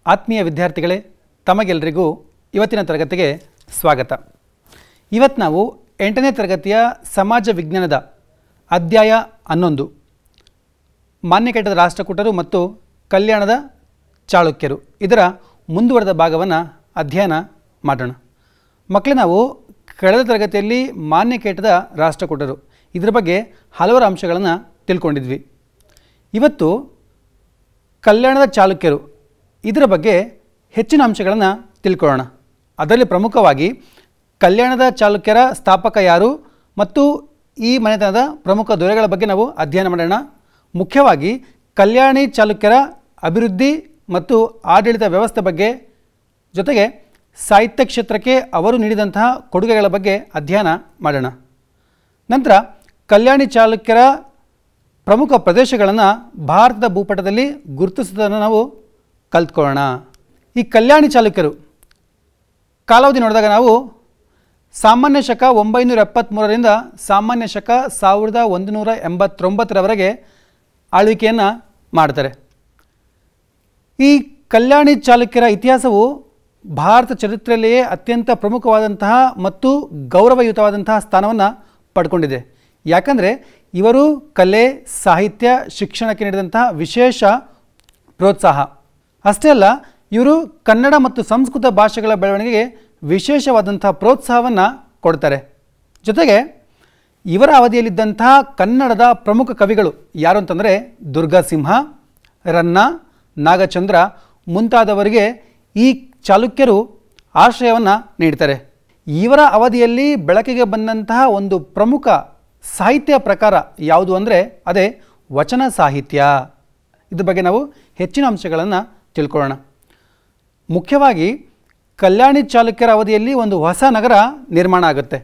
ಆತ್ಮೀಯ ವಿದ್ಯಾರ್ಥಿಗಳೇ ತಮಗೆಲ್ಲರಿಗೂ ಇವತ್ತಿನ ತರಗತಿಗೆ ಸ್ವಾಗತ ಇವತ್ತು ನಾವು ಎಂಟನೇ ತರಗತಿಯ ಸಮಾಜ ವಿಜ್ಞಾನದ ಅಧ್ಯಾಯ ಹನ್ನೊಂದು ಮಾನ್ಯಕೇಟದ ರಾಷ್ಟ್ರಕೂಟರು ಮತ್ತು ಕಲ್ಯಾಣದ ಚಾಳುಕ್ಯರು ಇದರ ಮುಂದುವರೆದ ಭಾಗವನ್ನು ಅಧ್ಯಯನ ಮಾಡೋಣ ಮಕ್ಕಳೇ ನಾವು ಕಳೆದ ತರಗತಿಯಲ್ಲಿ ಮಾನ್ಯಕೇಟದ ರಾಷ್ಟ್ರಕೂಟರು ಇದರ ಬಗ್ಗೆ ಹಲವಾರು ಅಂಶಗಳನ್ನು ತಿಳ್ಕೊಂಡಿದ್ವಿ ಇವತ್ತು ಕಲ್ಯಾಣದ ಚಾಲುಕ್ಯರು ಇದರ ಬಗ್ಗೆ ಹೆಚ್ಚಿನ ಅಂಶಗಳನ್ನು ತಿಳ್ಕೊಳ್ಳೋಣ ಅದರಲ್ಲಿ ಪ್ರಮುಖವಾಗಿ ಕಲ್ಯಾಣದ ಚಾಲುಕ್ಯರ ಸ್ಥಾಪಕ ಯಾರು ಮತ್ತು ಈ ಮನೆತನದ ಪ್ರಮುಖ ದೊರೆಗಳ ಬಗ್ಗೆ ನಾವು ಅಧ್ಯಯನ ಮಾಡೋಣ ಮುಖ್ಯವಾಗಿ ಕಲ್ಯಾಣಿ ಚಾಲುಕ್ಯರ ಅಭಿವೃದ್ಧಿ ಮತ್ತು ಆಡಳಿತ ವ್ಯವಸ್ಥೆ ಬಗ್ಗೆ ಜೊತೆಗೆ ಸಾಹಿತ್ಯ ಕ್ಷೇತ್ರಕ್ಕೆ ಅವರು ನೀಡಿದಂತಹ ಕೊಡುಗೆಗಳ ಬಗ್ಗೆ ಅಧ್ಯಯನ ಮಾಡೋಣ ನಂತರ ಕಲ್ಯಾಣಿ ಚಾಲುಕ್ಯರ ಪ್ರಮುಖ ಪ್ರದೇಶಗಳನ್ನು ಭಾರತದ ಭೂಪಟದಲ್ಲಿ ಗುರುತಿಸುವುದನ್ನು ನಾವು ಕಲ್ತ್ಕೊಳ್ಳೋಣ ಈ ಕಲ್ಯಾಣಿ ಚಾಲುಕ್ಯರು ಕಾಲಾವಧಿ ನೋಡಿದಾಗ ನಾವು ಸಾಮಾನ್ಯ ಶಕ ಒಂಬೈನೂರ ಎಪ್ಪತ್ತ್ಮೂರರಿಂದ ಸಾಮಾನ್ಯ ಶಕ ಸಾವಿರದ ಒಂದು ನೂರ ಎಂಬತ್ತೊಂಬತ್ತರವರೆಗೆ ಆಳ್ವಿಕೆಯನ್ನು ಮಾಡ್ತಾರೆ ಈ ಕಲ್ಯಾಣಿ ಚಾಲುಕ್ಯರ ಇತಿಹಾಸವು ಭಾರತ ಚರಿತ್ರೆಯಲ್ಲಿಯೇ ಅತ್ಯಂತ ಪ್ರಮುಖವಾದಂತಹ ಮತ್ತು ಗೌರವಯುತವಾದಂತಹ ಸ್ಥಾನವನ್ನು ಪಡ್ಕೊಂಡಿದೆ ಯಾಕಂದರೆ ಇವರು ಕಲೆ ಸಾಹಿತ್ಯ ಶಿಕ್ಷಣಕ್ಕೆ ನೀಡಿದಂತಹ ವಿಶೇಷ ಪ್ರೋತ್ಸಾಹ ಅಷ್ಟೇ ಅಲ್ಲ ಇವರು ಕನ್ನಡ ಮತ್ತು ಸಂಸ್ಕೃತ ಭಾಷೆಗಳ ಬೆಳವಣಿಗೆಗೆ ವಿಶೇಷವಾದಂತಹ ಪ್ರೋತ್ಸಾಹವನ್ನು ಕೊಡ್ತಾರೆ ಜೊತೆಗೆ ಇವರ ಅವಧಿಯಲ್ಲಿದ್ದಂತಹ ಕನ್ನಡದ ಪ್ರಮುಖ ಕವಿಗಳು ಯಾರು ಅಂತಂದರೆ ದುರ್ಗಾಸಿಂಹ ರನ್ನ ನಾಗಚಂದ್ರ ಮುಂತಾದವರಿಗೆ ಈ ಚಾಲುಕ್ಯರು ಆಶ್ರಯವನ್ನು ನೀಡ್ತಾರೆ ಇವರ ಅವಧಿಯಲ್ಲಿ ಬೆಳಕಿಗೆ ಬಂದಂತಹ ಒಂದು ಪ್ರಮುಖ ಸಾಹಿತ್ಯ ಪ್ರಕಾರ ಯಾವುದು ಅಂದರೆ ಅದೇ ವಚನ ಸಾಹಿತ್ಯ ಇದ್ರ ಬಗ್ಗೆ ನಾವು ಹೆಚ್ಚಿನ ಅಂಶಗಳನ್ನು ತಿಳ್ಕೊಳ್ಳೋಣ ಮುಖ್ಯವಾಗಿ ಕಲ್ಯಾಣಿ ಚಾಲುಕ್ಯರ ಅವಧಿಯಲ್ಲಿ ಒಂದು ಹೊಸ ನಗರ ನಿರ್ಮಾಣ ಆಗುತ್ತೆ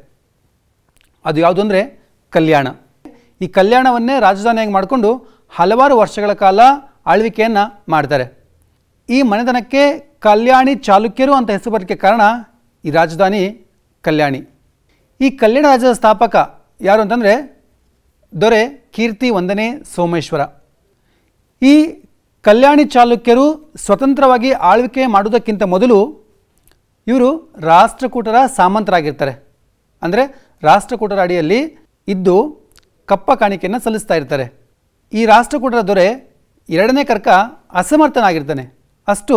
ಅದು ಯಾವುದು ಅಂದರೆ ಕಲ್ಯಾಣ ಈ ಕಲ್ಯಾಣವನ್ನೇ ರಾಜಧಾನಿಯಾಗಿ ಮಾಡಿಕೊಂಡು ಹಲವಾರು ವರ್ಷಗಳ ಕಾಲ ಆಳ್ವಿಕೆಯನ್ನು ಮಾಡ್ತಾರೆ ಈ ಮನೆತನಕ್ಕೆ ಕಲ್ಯಾಣಿ ಚಾಲುಕ್ಯರು ಅಂತ ಹೆಸರು ಬರೋಕ್ಕೆ ಕಾರಣ ಈ ರಾಜಧಾನಿ ಕಲ್ಯಾಣಿ ಈ ಕಲ್ಯಾಣ ರಾಜ್ಯದ ಸ್ಥಾಪಕ ಯಾರು ಅಂತಂದರೆ ದೊರೆ ಕೀರ್ತಿ ವಂದನೆ ಸೋಮೇಶ್ವರ ಈ ಕಲ್ಯಾಣಿ ಚಾಲುಕ್ಯರು ಸ್ವತಂತ್ರವಾಗಿ ಆಳ್ವಿಕೆ ಮಾಡುವುದಕ್ಕಿಂತ ಮೊದಲು ಇವರು ರಾಷ್ಟ್ರಕೂಟರ ಸಾಮಂತರಾಗಿರ್ತಾರೆ ಅಂದರೆ ರಾಷ್ಟ್ರಕೂಟರ ಅಡಿಯಲ್ಲಿ ಇದ್ದು ಕಪ್ಪ ಕಾಣಿಕೆಯನ್ನು ಸಲ್ಲಿಸ್ತಾ ಇರ್ತಾರೆ ಈ ರಾಷ್ಟ್ರಕೂಟರ ದೊರೆ ಎರಡನೇ ಕರ್ಕ ಅಸಮರ್ಥನಾಗಿರ್ತಾನೆ ಅಷ್ಟು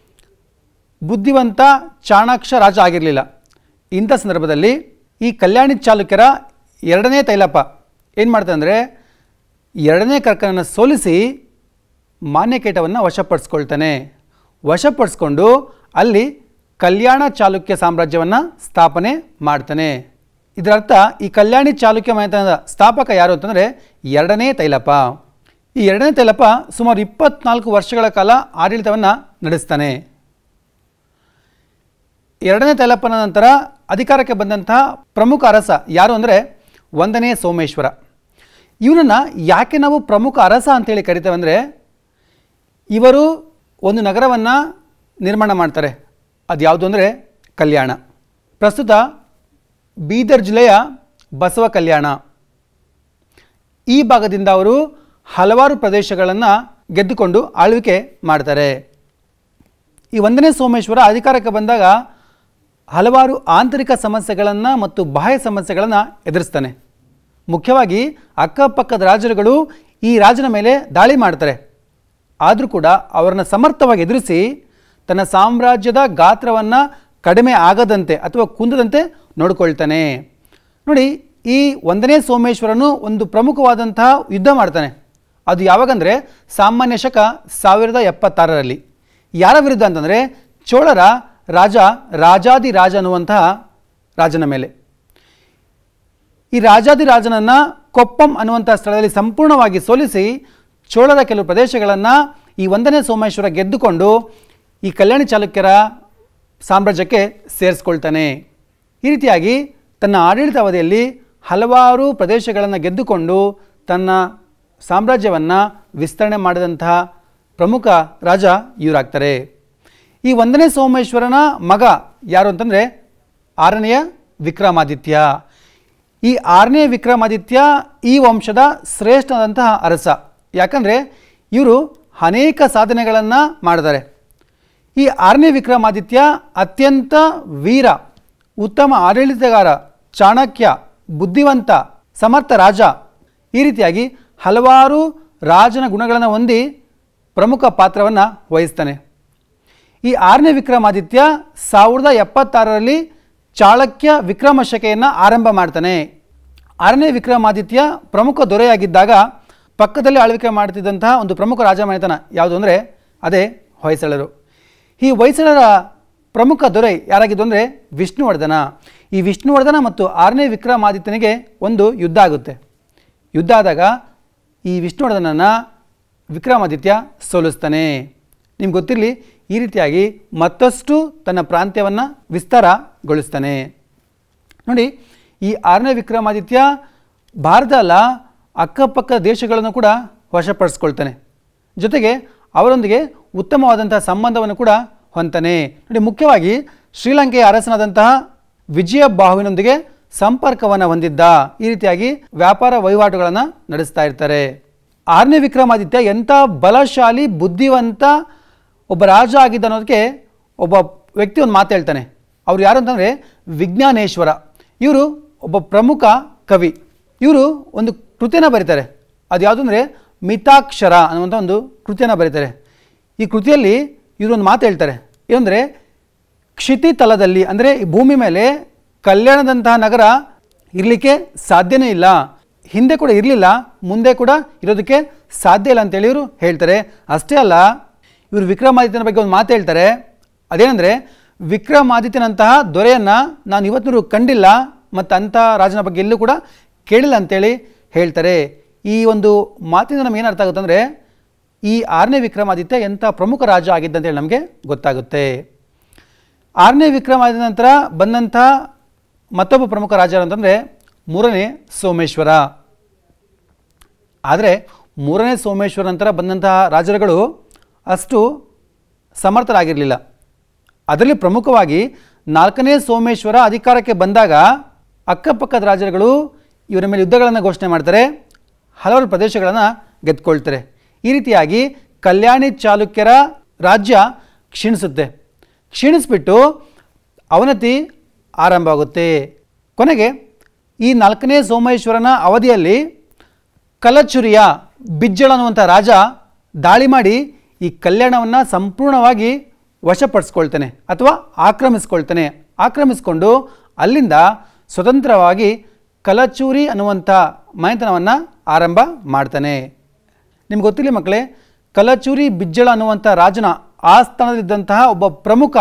ಬುದ್ಧಿವಂತ ಚಾಣಾಕ್ಷ ರಾಜ ಆಗಿರಲಿಲ್ಲ ಇಂಥ ಸಂದರ್ಭದಲ್ಲಿ ಈ ಕಲ್ಯಾಣಿ ಚಾಲುಕ್ಯರ ಎರಡನೇ ತೈಲಪ್ಪ ಏನು ಮಾಡ್ತಾನೆ ಅಂದರೆ ಎರಡನೇ ಕರ್ಕನನ್ನು ಸೋಲಿಸಿ ಮಾನ್ಯಕೇಟವನ್ನು ವಶಪಡಿಸ್ಕೊಳ್ತಾನೆ ವಶಪಡಿಸ್ಕೊಂಡು ಅಲ್ಲಿ ಕಲ್ಯಾಣ ಚಾಲುಕ್ಯ ಸಾಮ್ರಾಜ್ಯವನ್ನು ಸ್ಥಾಪನೆ ಮಾಡ್ತಾನೆ ಇದರರ್ಥ ಈ ಕಲ್ಯಾಣಿ ಚಾಲುಕ್ಯ ಮನೆತನದ ಸ್ಥಾಪಕ ಯಾರು ಅಂತಂದರೆ ಎರಡನೇ ತೈಲಪ್ಪ ಈ ಎರಡನೇ ತೈಲಪ್ಪ ಸುಮಾರು ಇಪ್ಪತ್ನಾಲ್ಕು ವರ್ಷಗಳ ಕಾಲ ಆಡಳಿತವನ್ನು ನಡೆಸ್ತಾನೆ ಎರಡನೇ ತೈಲಪ್ಪನ ನಂತರ ಅಧಿಕಾರಕ್ಕೆ ಬಂದಂತಹ ಪ್ರಮುಖ ಅರಸ ಯಾರು ಅಂದರೆ ಒಂದನೇ ಸೋಮೇಶ್ವರ ಇವನನ್ನು ಯಾಕೆ ನಾವು ಪ್ರಮುಖ ಅರಸ ಅಂತೇಳಿ ಕರಿತೇವೆ ಅಂದರೆ ಇವರು ಒಂದು ನಗರವನ್ನು ನಿರ್ಮಾಣ ಮಾಡ್ತಾರೆ ಅದು ಯಾವುದು ಅಂದರೆ ಕಲ್ಯಾಣ ಪ್ರಸ್ತುತ ಬೀದರ್ ಜಿಲ್ಲೆಯ ಬಸವ ಕಲ್ಯಾಣ ಈ ಭಾಗದಿಂದ ಅವರು ಹಲವಾರು ಪ್ರದೇಶಗಳನ್ನು ಗೆದ್ದುಕೊಂಡು ಆಳ್ವಿಕೆ ಮಾಡ್ತಾರೆ ಈ ಒಂದನೇ ಸೋಮೇಶ್ವರ ಅಧಿಕಾರಕ್ಕೆ ಬಂದಾಗ ಹಲವಾರು ಆಂತರಿಕ ಸಮಸ್ಯೆಗಳನ್ನು ಮತ್ತು ಬಾಹ್ಯ ಸಮಸ್ಯೆಗಳನ್ನು ಎದುರಿಸ್ತಾನೆ ಮುಖ್ಯವಾಗಿ ಅಕ್ಕಪಕ್ಕದ ರಾಜರುಗಳು ಈ ರಾಜನ ಮೇಲೆ ದಾಳಿ ಮಾಡ್ತಾರೆ ಆದರೂ ಕೂಡ ಅವರನ್ನು ಸಮರ್ಥವಾಗಿ ಎದುರಿಸಿ ತನ್ನ ಸಾಮ್ರಾಜ್ಯದ ಗಾತ್ರವನ್ನು ಕಡಿಮೆ ಆಗದಂತೆ ಅಥವಾ ಕುಂದದಂತೆ ನೋಡ್ಕೊಳ್ತಾನೆ ನೋಡಿ ಈ ಒಂದನೇ ಸೋಮೇಶ್ವರನು ಒಂದು ಪ್ರಮುಖವಾದಂತಹ ಯುದ್ಧ ಮಾಡ್ತಾನೆ ಅದು ಯಾವಾಗಂದರೆ ಸಾಮಾನ್ಯ ಶಕ ಸಾವಿರದ ಎಪ್ಪತ್ತಾರರಲ್ಲಿ ಯಾರ ವಿರುದ್ಧ ಅಂತಂದರೆ ಚೋಳರ ರಾಜ ರಾಜಾದಿ ರಾಜ ಅನ್ನುವಂತಹ ರಾಜನ ಮೇಲೆ ಈ ರಾಜಾದಿರಾಜನನ್ನು ಕೊಪ್ಪಂ ಅನ್ನುವಂಥ ಸ್ಥಳದಲ್ಲಿ ಸಂಪೂರ್ಣವಾಗಿ ಸೋಲಿಸಿ ಚೋಳರ ಕೆಲವು ಪ್ರದೇಶಗಳನ್ನು ಈ ಒಂದನೇ ಸೋಮೇಶ್ವರ ಗೆದ್ದುಕೊಂಡು ಈ ಕಲ್ಯಾಣಿ ಚಾಲುಕ್ಯರ ಸಾಮ್ರಾಜ್ಯಕ್ಕೆ ಸೇರಿಸ್ಕೊಳ್ತಾನೆ ಈ ರೀತಿಯಾಗಿ ತನ್ನ ಆಡಳಿತ ಅವಧಿಯಲ್ಲಿ ಹಲವಾರು ಪ್ರದೇಶಗಳನ್ನು ಗೆದ್ದುಕೊಂಡು ತನ್ನ ಸಾಮ್ರಾಜ್ಯವನ್ನು ವಿಸ್ತರಣೆ ಮಾಡಿದಂತಹ ಪ್ರಮುಖ ರಾಜ ಇವರಾಗ್ತಾರೆ ಈ ಒಂದನೇ ಸೋಮೇಶ್ವರನ ಮಗ ಯಾರು ಅಂತಂದರೆ ಆರನೆಯ ವಿಕ್ರಮಾದಿತ್ಯ ಈ ಆರನೇ ವಿಕ್ರಮಾದಿತ್ಯ ಈ ವಂಶದ ಶ್ರೇಷ್ಠವಾದಂತಹ ಅರಸ ಯಾಕಂದರೆ ಇವರು ಅನೇಕ ಸಾಧನೆಗಳನ್ನು ಮಾಡಿದ್ದಾರೆ ಈ ಆರನೇ ವಿಕ್ರಮಾದಿತ್ಯ ಅತ್ಯಂತ ವೀರ ಉತ್ತಮ ಆಡಳಿತಗಾರ ಚಾಣಕ್ಯ ಬುದ್ಧಿವಂತ ಸಮರ್ಥ ರಾಜ ಈ ರೀತಿಯಾಗಿ ಹಲವಾರು ರಾಜನ ಗುಣಗಳನ್ನು ಹೊಂದಿ ಪ್ರಮುಖ ಪಾತ್ರವನ್ನು ವಹಿಸ್ತಾನೆ ಈ ಆರನೇ ವಿಕ್ರಮಾದಿತ್ಯ ಸಾವಿರದ ಎಪ್ಪತ್ತಾರರಲ್ಲಿ ಚಾಳಕ್ಯ ವಿಕ್ರಮಶಕೆಯನ್ನು ಆರಂಭ ಮಾಡ್ತಾನೆ ಆರನೇ ವಿಕ್ರಮಾದಿತ್ಯ ಪ್ರಮುಖ ದೊರೆಯಾಗಿದ್ದಾಗ ಪಕ್ಕದಲ್ಲಿ ಆಳ್ವಿಕೆ ಮಾಡ್ತಿದ್ದಂತಹ ಒಂದು ಪ್ರಮುಖ ರಾಜಮನೆತನ ಯಾವುದು ಅಂದರೆ ಅದೇ ಹೊಯ್ಸಳರು ಈ ಹೊಯ್ಸಳರ ಪ್ರಮುಖ ದೊರೆ ಯಾರಾಗಿದ್ದು ಅಂದರೆ ವಿಷ್ಣುವರ್ಧನ ಈ ವಿಷ್ಣುವರ್ಧನ ಮತ್ತು ಆರನೇ ವಿಕ್ರಮಾದಿತ್ಯನಿಗೆ ಒಂದು ಯುದ್ಧ ಆಗುತ್ತೆ ಯುದ್ಧ ಆದಾಗ ಈ ವಿಷ್ಣುವರ್ಧನನ ವಿಕ್ರಮಾದಿತ್ಯ ಸೋಲಿಸ್ತಾನೆ ನಿಮ್ಗೆ ಗೊತ್ತಿರಲಿ ಈ ರೀತಿಯಾಗಿ ಮತ್ತಷ್ಟು ತನ್ನ ಪ್ರಾಂತ್ಯವನ್ನು ವಿಸ್ತಾರಗೊಳಿಸ್ತಾನೆ ನೋಡಿ ಈ ಆರನೇ ವಿಕ್ರಮಾದಿತ್ಯ ಭಾರತ ಅಲ್ಲ ಅಕ್ಕಪಕ್ಕ ದೇಶಗಳನ್ನು ಕೂಡ ವಶಪಡಿಸ್ಕೊಳ್ತಾನೆ ಜೊತೆಗೆ ಅವರೊಂದಿಗೆ ಉತ್ತಮವಾದಂತಹ ಸಂಬಂಧವನ್ನು ಕೂಡ ಹೊಂತಾನೆ ನೋಡಿ ಮುಖ್ಯವಾಗಿ ಶ್ರೀಲಂಕೆಯ ಅರಸನಾದಂತಹ ವಿಜಯ ಬಾಹುವಿನೊಂದಿಗೆ ಸಂಪರ್ಕವನ್ನು ಹೊಂದಿದ್ದ ಈ ರೀತಿಯಾಗಿ ವ್ಯಾಪಾರ ವಹಿವಾಟುಗಳನ್ನು ನಡೆಸ್ತಾ ಇರ್ತಾರೆ ಆರನೇ ವಿಕ್ರಮಾದಿತ್ಯ ಎಂಥ ಬಲಶಾಲಿ ಬುದ್ಧಿವಂತ ಒಬ್ಬ ರಾಜ ಆಗಿದ್ದ ಅನ್ನೋದಕ್ಕೆ ಒಬ್ಬ ವ್ಯಕ್ತಿ ಒಂದು ಮಾತು ಹೇಳ್ತಾನೆ ಅವ್ರು ಯಾರು ಅಂತಂದರೆ ವಿಜ್ಞಾನೇಶ್ವರ ಇವರು ಒಬ್ಬ ಪ್ರಮುಖ ಕವಿ ಇವರು ಒಂದು ಕೃತಿಯನ್ನು ಬರೀತಾರೆ ಅದು ಯಾವುದು ಅಂದರೆ ಮಿತಾಕ್ಷರ ಅನ್ನುವಂಥ ಒಂದು ಕೃತಿಯನ್ನು ಬರೀತಾರೆ ಈ ಕೃತಿಯಲ್ಲಿ ಇವರು ಒಂದು ಮಾತು ಹೇಳ್ತಾರೆ ಏನಂದರೆ ಕ್ಷಿತಿ ತಲದಲ್ಲಿ ಅಂದರೆ ಈ ಭೂಮಿ ಮೇಲೆ ಕಲ್ಯಾಣದಂತಹ ನಗರ ಇರಲಿಕ್ಕೆ ಸಾಧ್ಯನೇ ಇಲ್ಲ ಹಿಂದೆ ಕೂಡ ಇರಲಿಲ್ಲ ಮುಂದೆ ಕೂಡ ಇರೋದಕ್ಕೆ ಸಾಧ್ಯ ಇಲ್ಲ ಅಂತೇಳಿ ಇವರು ಹೇಳ್ತಾರೆ ಅಷ್ಟೇ ಅಲ್ಲ ಇವರು ವಿಕ್ರಮಾದಿತ್ಯನ ಬಗ್ಗೆ ಒಂದು ಮಾತು ಹೇಳ್ತಾರೆ ಅದೇನೆಂದರೆ ವಿಕ್ರಮಾದಿತ್ಯನಂತಹ ದೊರೆಯನ್ನು ನಾನು ಇವತ್ತಿನೂ ಕಂಡಿಲ್ಲ ಮತ್ತು ಅಂಥ ರಾಜನ ಬಗ್ಗೆ ಎಲ್ಲೂ ಕೂಡ ಕೇಳಿಲ್ಲ ಅಂತೇಳಿ ಹೇಳ್ತಾರೆ ಈ ಒಂದು ಮಾತಿಂದ ನಮ್ಗೆ ಏನು ಅರ್ಥ ಆಗುತ್ತೆ ಅಂದರೆ ಈ ಆರನೇ ವಿಕ್ರಮಾದಿತ್ಯ ಎಂಥ ಪ್ರಮುಖ ರಾಜ ಆಗಿದ್ದಂತೇಳಿ ನಮಗೆ ಗೊತ್ತಾಗುತ್ತೆ ಆರನೇ ವಿಕ್ರಮಾದಿತ್ಯ ನಂತರ ಬಂದಂಥ ಮತ್ತೊಬ್ಬ ಪ್ರಮುಖ ರಾಜ ಅಂತಂದರೆ ಮೂರನೇ ಸೋಮೇಶ್ವರ ಆದರೆ ಮೂರನೇ ಸೋಮೇಶ್ವರ ನಂತರ ಬಂದಂತಹ ರಾಜರುಗಳು ಅಷ್ಟು ಸಮರ್ಥರಾಗಿರಲಿಲ್ಲ ಅದರಲ್ಲಿ ಪ್ರಮುಖವಾಗಿ ನಾಲ್ಕನೇ ಸೋಮೇಶ್ವರ ಅಧಿಕಾರಕ್ಕೆ ಬಂದಾಗ ಅಕ್ಕಪಕ್ಕದ ರಾಜರುಗಳು ಇವರ ಮೇಲೆ ಯುದ್ಧಗಳನ್ನು ಘೋಷಣೆ ಮಾಡ್ತಾರೆ ಹಲವಾರು ಪ್ರದೇಶಗಳನ್ನು ಗೆದ್ಕೊಳ್ತಾರೆ ಈ ರೀತಿಯಾಗಿ ಕಲ್ಯಾಣಿ ಚಾಲುಕ್ಯರ ರಾಜ್ಯ ಕ್ಷೀಣಿಸುತ್ತೆ ಕ್ಷೀಣಿಸ್ಬಿಟ್ಟು ಅವನತಿ ಆರಂಭ ಆಗುತ್ತೆ ಕೊನೆಗೆ ಈ ನಾಲ್ಕನೇ ಸೋಮೇಶ್ವರನ ಅವಧಿಯಲ್ಲಿ ಕಲಚುರಿಯ ಬಿಜ್ಜಳ ಅನ್ನುವಂಥ ರಾಜ ದಾಳಿ ಮಾಡಿ ಈ ಕಲ್ಯಾಣವನ್ನು ಸಂಪೂರ್ಣವಾಗಿ ವಶಪಡಿಸ್ಕೊಳ್ತಾನೆ ಅಥವಾ ಆಕ್ರಮಿಸ್ಕೊಳ್ತಾನೆ ಆಕ್ರಮಿಸ್ಕೊಂಡು ಅಲ್ಲಿಂದ ಸ್ವತಂತ್ರವಾಗಿ ಕಲಚೂರಿ ಅನ್ನುವಂಥ ಮನೆತನವನ್ನು ಆರಂಭ ಮಾಡ್ತಾನೆ ನಿಮ್ಗೆ ಗೊತ್ತಿಲ್ಲ ಮಕ್ಕಳೇ ಕಲಚೂರಿ ಬಿಜ್ಜಳ ಅನ್ನುವಂಥ ರಾಜನ ಆಸ್ಥಾನದಲ್ಲಿದ್ದಂತಹ ಒಬ್ಬ ಪ್ರಮುಖ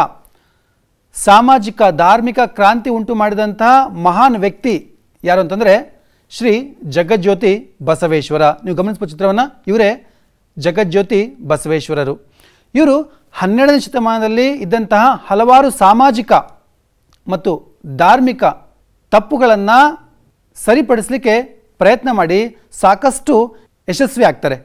ಸಾಮಾಜಿಕ ಧಾರ್ಮಿಕ ಕ್ರಾಂತಿ ಉಂಟು ಮಾಡಿದಂತಹ ಮಹಾನ್ ವ್ಯಕ್ತಿ ಯಾರು ಅಂತಂದರೆ ಶ್ರೀ ಜಗಜ್ಯೋತಿ ಬಸವೇಶ್ವರ ನೀವು ಗಮನಿಸುವ ಚಿತ್ರವನ್ನು ಇವರೇ ಜಗಜ್ಯೋತಿ ಬಸವೇಶ್ವರರು ಇವರು ಹನ್ನೆರಡನೇ ಶತಮಾನದಲ್ಲಿ ಇದ್ದಂತಹ ಹಲವಾರು ಸಾಮಾಜಿಕ ಮತ್ತು ಧಾರ್ಮಿಕ ತಪ್ಪುಗಳನ್ನು ಸರಿಪಡಿಸಲಿಕ್ಕೆ ಪ್ರಯತ್ನ ಮಾಡಿ ಸಾಕಷ್ಟು ಯಶಸ್ವಿ ಆಗ್ತಾರೆ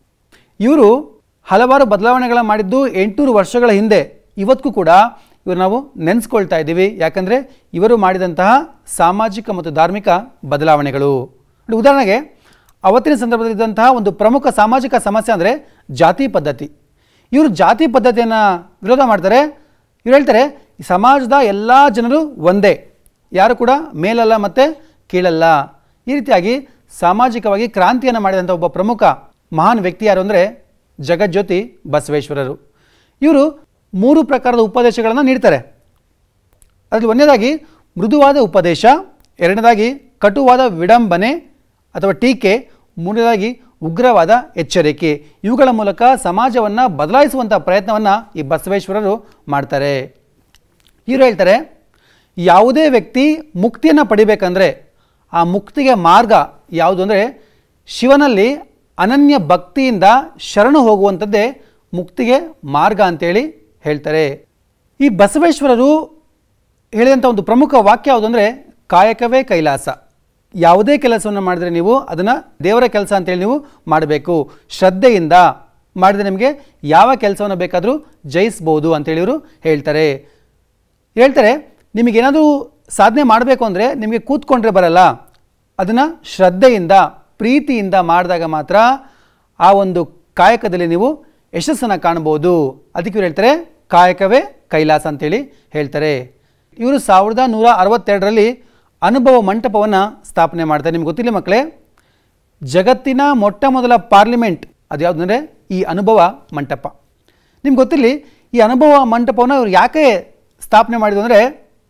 ಇವರು ಹಲವಾರು ಬದಲಾವಣೆಗಳ ಮಾಡಿದ್ದು ಎಂಟುನೂರು ವರ್ಷಗಳ ಹಿಂದೆ ಇವತ್ತಿಗೂ ಕೂಡ ಇವರು ನಾವು ನೆನೆಸ್ಕೊಳ್ತಾ ಇದ್ದೀವಿ ಯಾಕಂದರೆ ಇವರು ಮಾಡಿದಂತಹ ಸಾಮಾಜಿಕ ಮತ್ತು ಧಾರ್ಮಿಕ ಬದಲಾವಣೆಗಳು ನೋಡಿ, ಉದಾಹರಣೆಗೆ ಅವತ್ತಿನ ಸಂದರ್ಭದಲ್ಲಿದ್ದಂತಹ ಒಂದು ಪ್ರಮುಖ ಸಾಮಾಜಿಕ ಸಮಸ್ಯೆ ಅಂದರೆ ಜಾತಿ ಪದ್ಧತಿ ಇವರು ಜಾತಿ ಪದ್ಧತಿಯನ್ನು ವಿರೋಧ ಮಾಡ್ತಾರೆ ಇವ್ರು ಹೇಳ್ತಾರೆ ಈ ಸಮಾಜದ ಎಲ್ಲ ಜನರು ಒಂದೇ ಯಾರು ಕೂಡ ಮೇಲಲ್ಲ ಮತ್ತು ಕೀಳಲ್ಲ ಈ ರೀತಿಯಾಗಿ ಸಾಮಾಜಿಕವಾಗಿ ಕ್ರಾಂತಿಯನ್ನು ಮಾಡಿದಂಥ ಒಬ್ಬ ಪ್ರಮುಖ ಮಹಾನ್ ವ್ಯಕ್ತಿ ಯಾರು ಅಂದರೆ ಜಗಜ್ಯೋತಿ ಬಸವೇಶ್ವರರು ಇವರು ಮೂರು ಪ್ರಕಾರದ ಉಪದೇಶಗಳನ್ನು ನೀಡ್ತಾರೆ ಅದರಲ್ಲಿ ಒಂದನೇದಾಗಿ ಮೃದುವಾದ ಉಪದೇಶ ಎರಡನೇದಾಗಿ ಕಟುವಾದ ವಿಡಂಬನೆ ಅಥವಾ ಟೀಕೆ ಮೂರನೇದಾಗಿ ಉಗ್ರವಾದ ಎಚ್ಚರಿಕೆ ಇವುಗಳ ಮೂಲಕ ಸಮಾಜವನ್ನು ಬದಲಾಯಿಸುವಂಥ ಪ್ರಯತ್ನವನ್ನು ಈ ಬಸವೇಶ್ವರರು ಮಾಡ್ತಾರೆ ಇವರು ಹೇಳ್ತಾರೆ ಯಾವುದೇ ವ್ಯಕ್ತಿ ಮುಕ್ತಿಯನ್ನು ಪಡಿಬೇಕಂದ್ರೆ ಆ ಮುಕ್ತಿಗೆ ಮಾರ್ಗ ಯಾವುದು ಅಂದರೆ ಶಿವನಲ್ಲಿ ಅನನ್ಯ ಭಕ್ತಿಯಿಂದ ಶರಣು ಹೋಗುವಂಥದ್ದೇ ಮುಕ್ತಿಗೆ ಮಾರ್ಗ ಅಂತೇಳಿ ಹೇಳ್ತಾರೆ ಈ ಬಸವೇಶ್ವರರು ಹೇಳಿದಂಥ ಒಂದು ಪ್ರಮುಖ ವಾಕ್ಯ ಯಾವುದು ಅಂದರೆ ಕಾಯಕವೇ ಕೈಲಾಸ ಯಾವುದೇ ಕೆಲಸವನ್ನು ಮಾಡಿದರೆ ನೀವು ಅದನ್ನು ದೇವರ ಕೆಲಸ ಅಂತೇಳಿ ನೀವು ಮಾಡಬೇಕು ಶ್ರದ್ಧೆಯಿಂದ ಮಾಡಿದರೆ ನಿಮಗೆ ಯಾವ ಕೆಲಸವನ್ನು ಬೇಕಾದರೂ ಜಯಿಸ್ಬೋದು ಅಂತೇಳಿ ಇವರು ಹೇಳ್ತಾರೆ ಹೇಳ್ತಾರೆ ನಿಮಗೇನಾದರೂ ಸಾಧನೆ ಮಾಡಬೇಕು ಅಂದರೆ ನಿಮಗೆ ಕೂತ್ಕೊಂಡ್ರೆ ಬರಲ್ಲ ಅದನ್ನು ಶ್ರದ್ಧೆಯಿಂದ ಪ್ರೀತಿಯಿಂದ ಮಾಡಿದಾಗ ಮಾತ್ರ ಆ ಒಂದು ಕಾಯಕದಲ್ಲಿ ನೀವು ಯಶಸ್ಸನ್ನು ಕಾಣ್ಬೋದು ಅದಕ್ಕೆ ಇವ್ರು ಹೇಳ್ತಾರೆ ಕಾಯಕವೇ ಕೈಲಾಸ ಅಂತೇಳಿ ಹೇಳ್ತಾರೆ ಇವರು ಸಾವಿರದ ನೂರ ಅರವತ್ತೆರಡರಲ್ಲಿ ಅನುಭವ ಮಂಟಪವನ್ನು ಸ್ಥಾಪನೆ ಮಾಡ್ತಾರೆ ನಿಮ್ಗೆ ಗೊತ್ತಿಲ್ಲ ಮಕ್ಕಳೇ ಜಗತ್ತಿನ ಮೊಟ್ಟ ಮೊದಲ ಪಾರ್ಲಿಮೆಂಟ್ ಅದು ಯಾವುದಂದರೆ ಈ ಅನುಭವ ಮಂಟಪ ನಿಮ್ಗೆ ಗೊತ್ತಿರಲಿ ಈ ಅನುಭವ ಮಂಟಪವನ್ನು ಇವರು ಯಾಕೆ ಸ್ಥಾಪನೆ ಮಾಡಿದ್ರು ಅಂದರೆ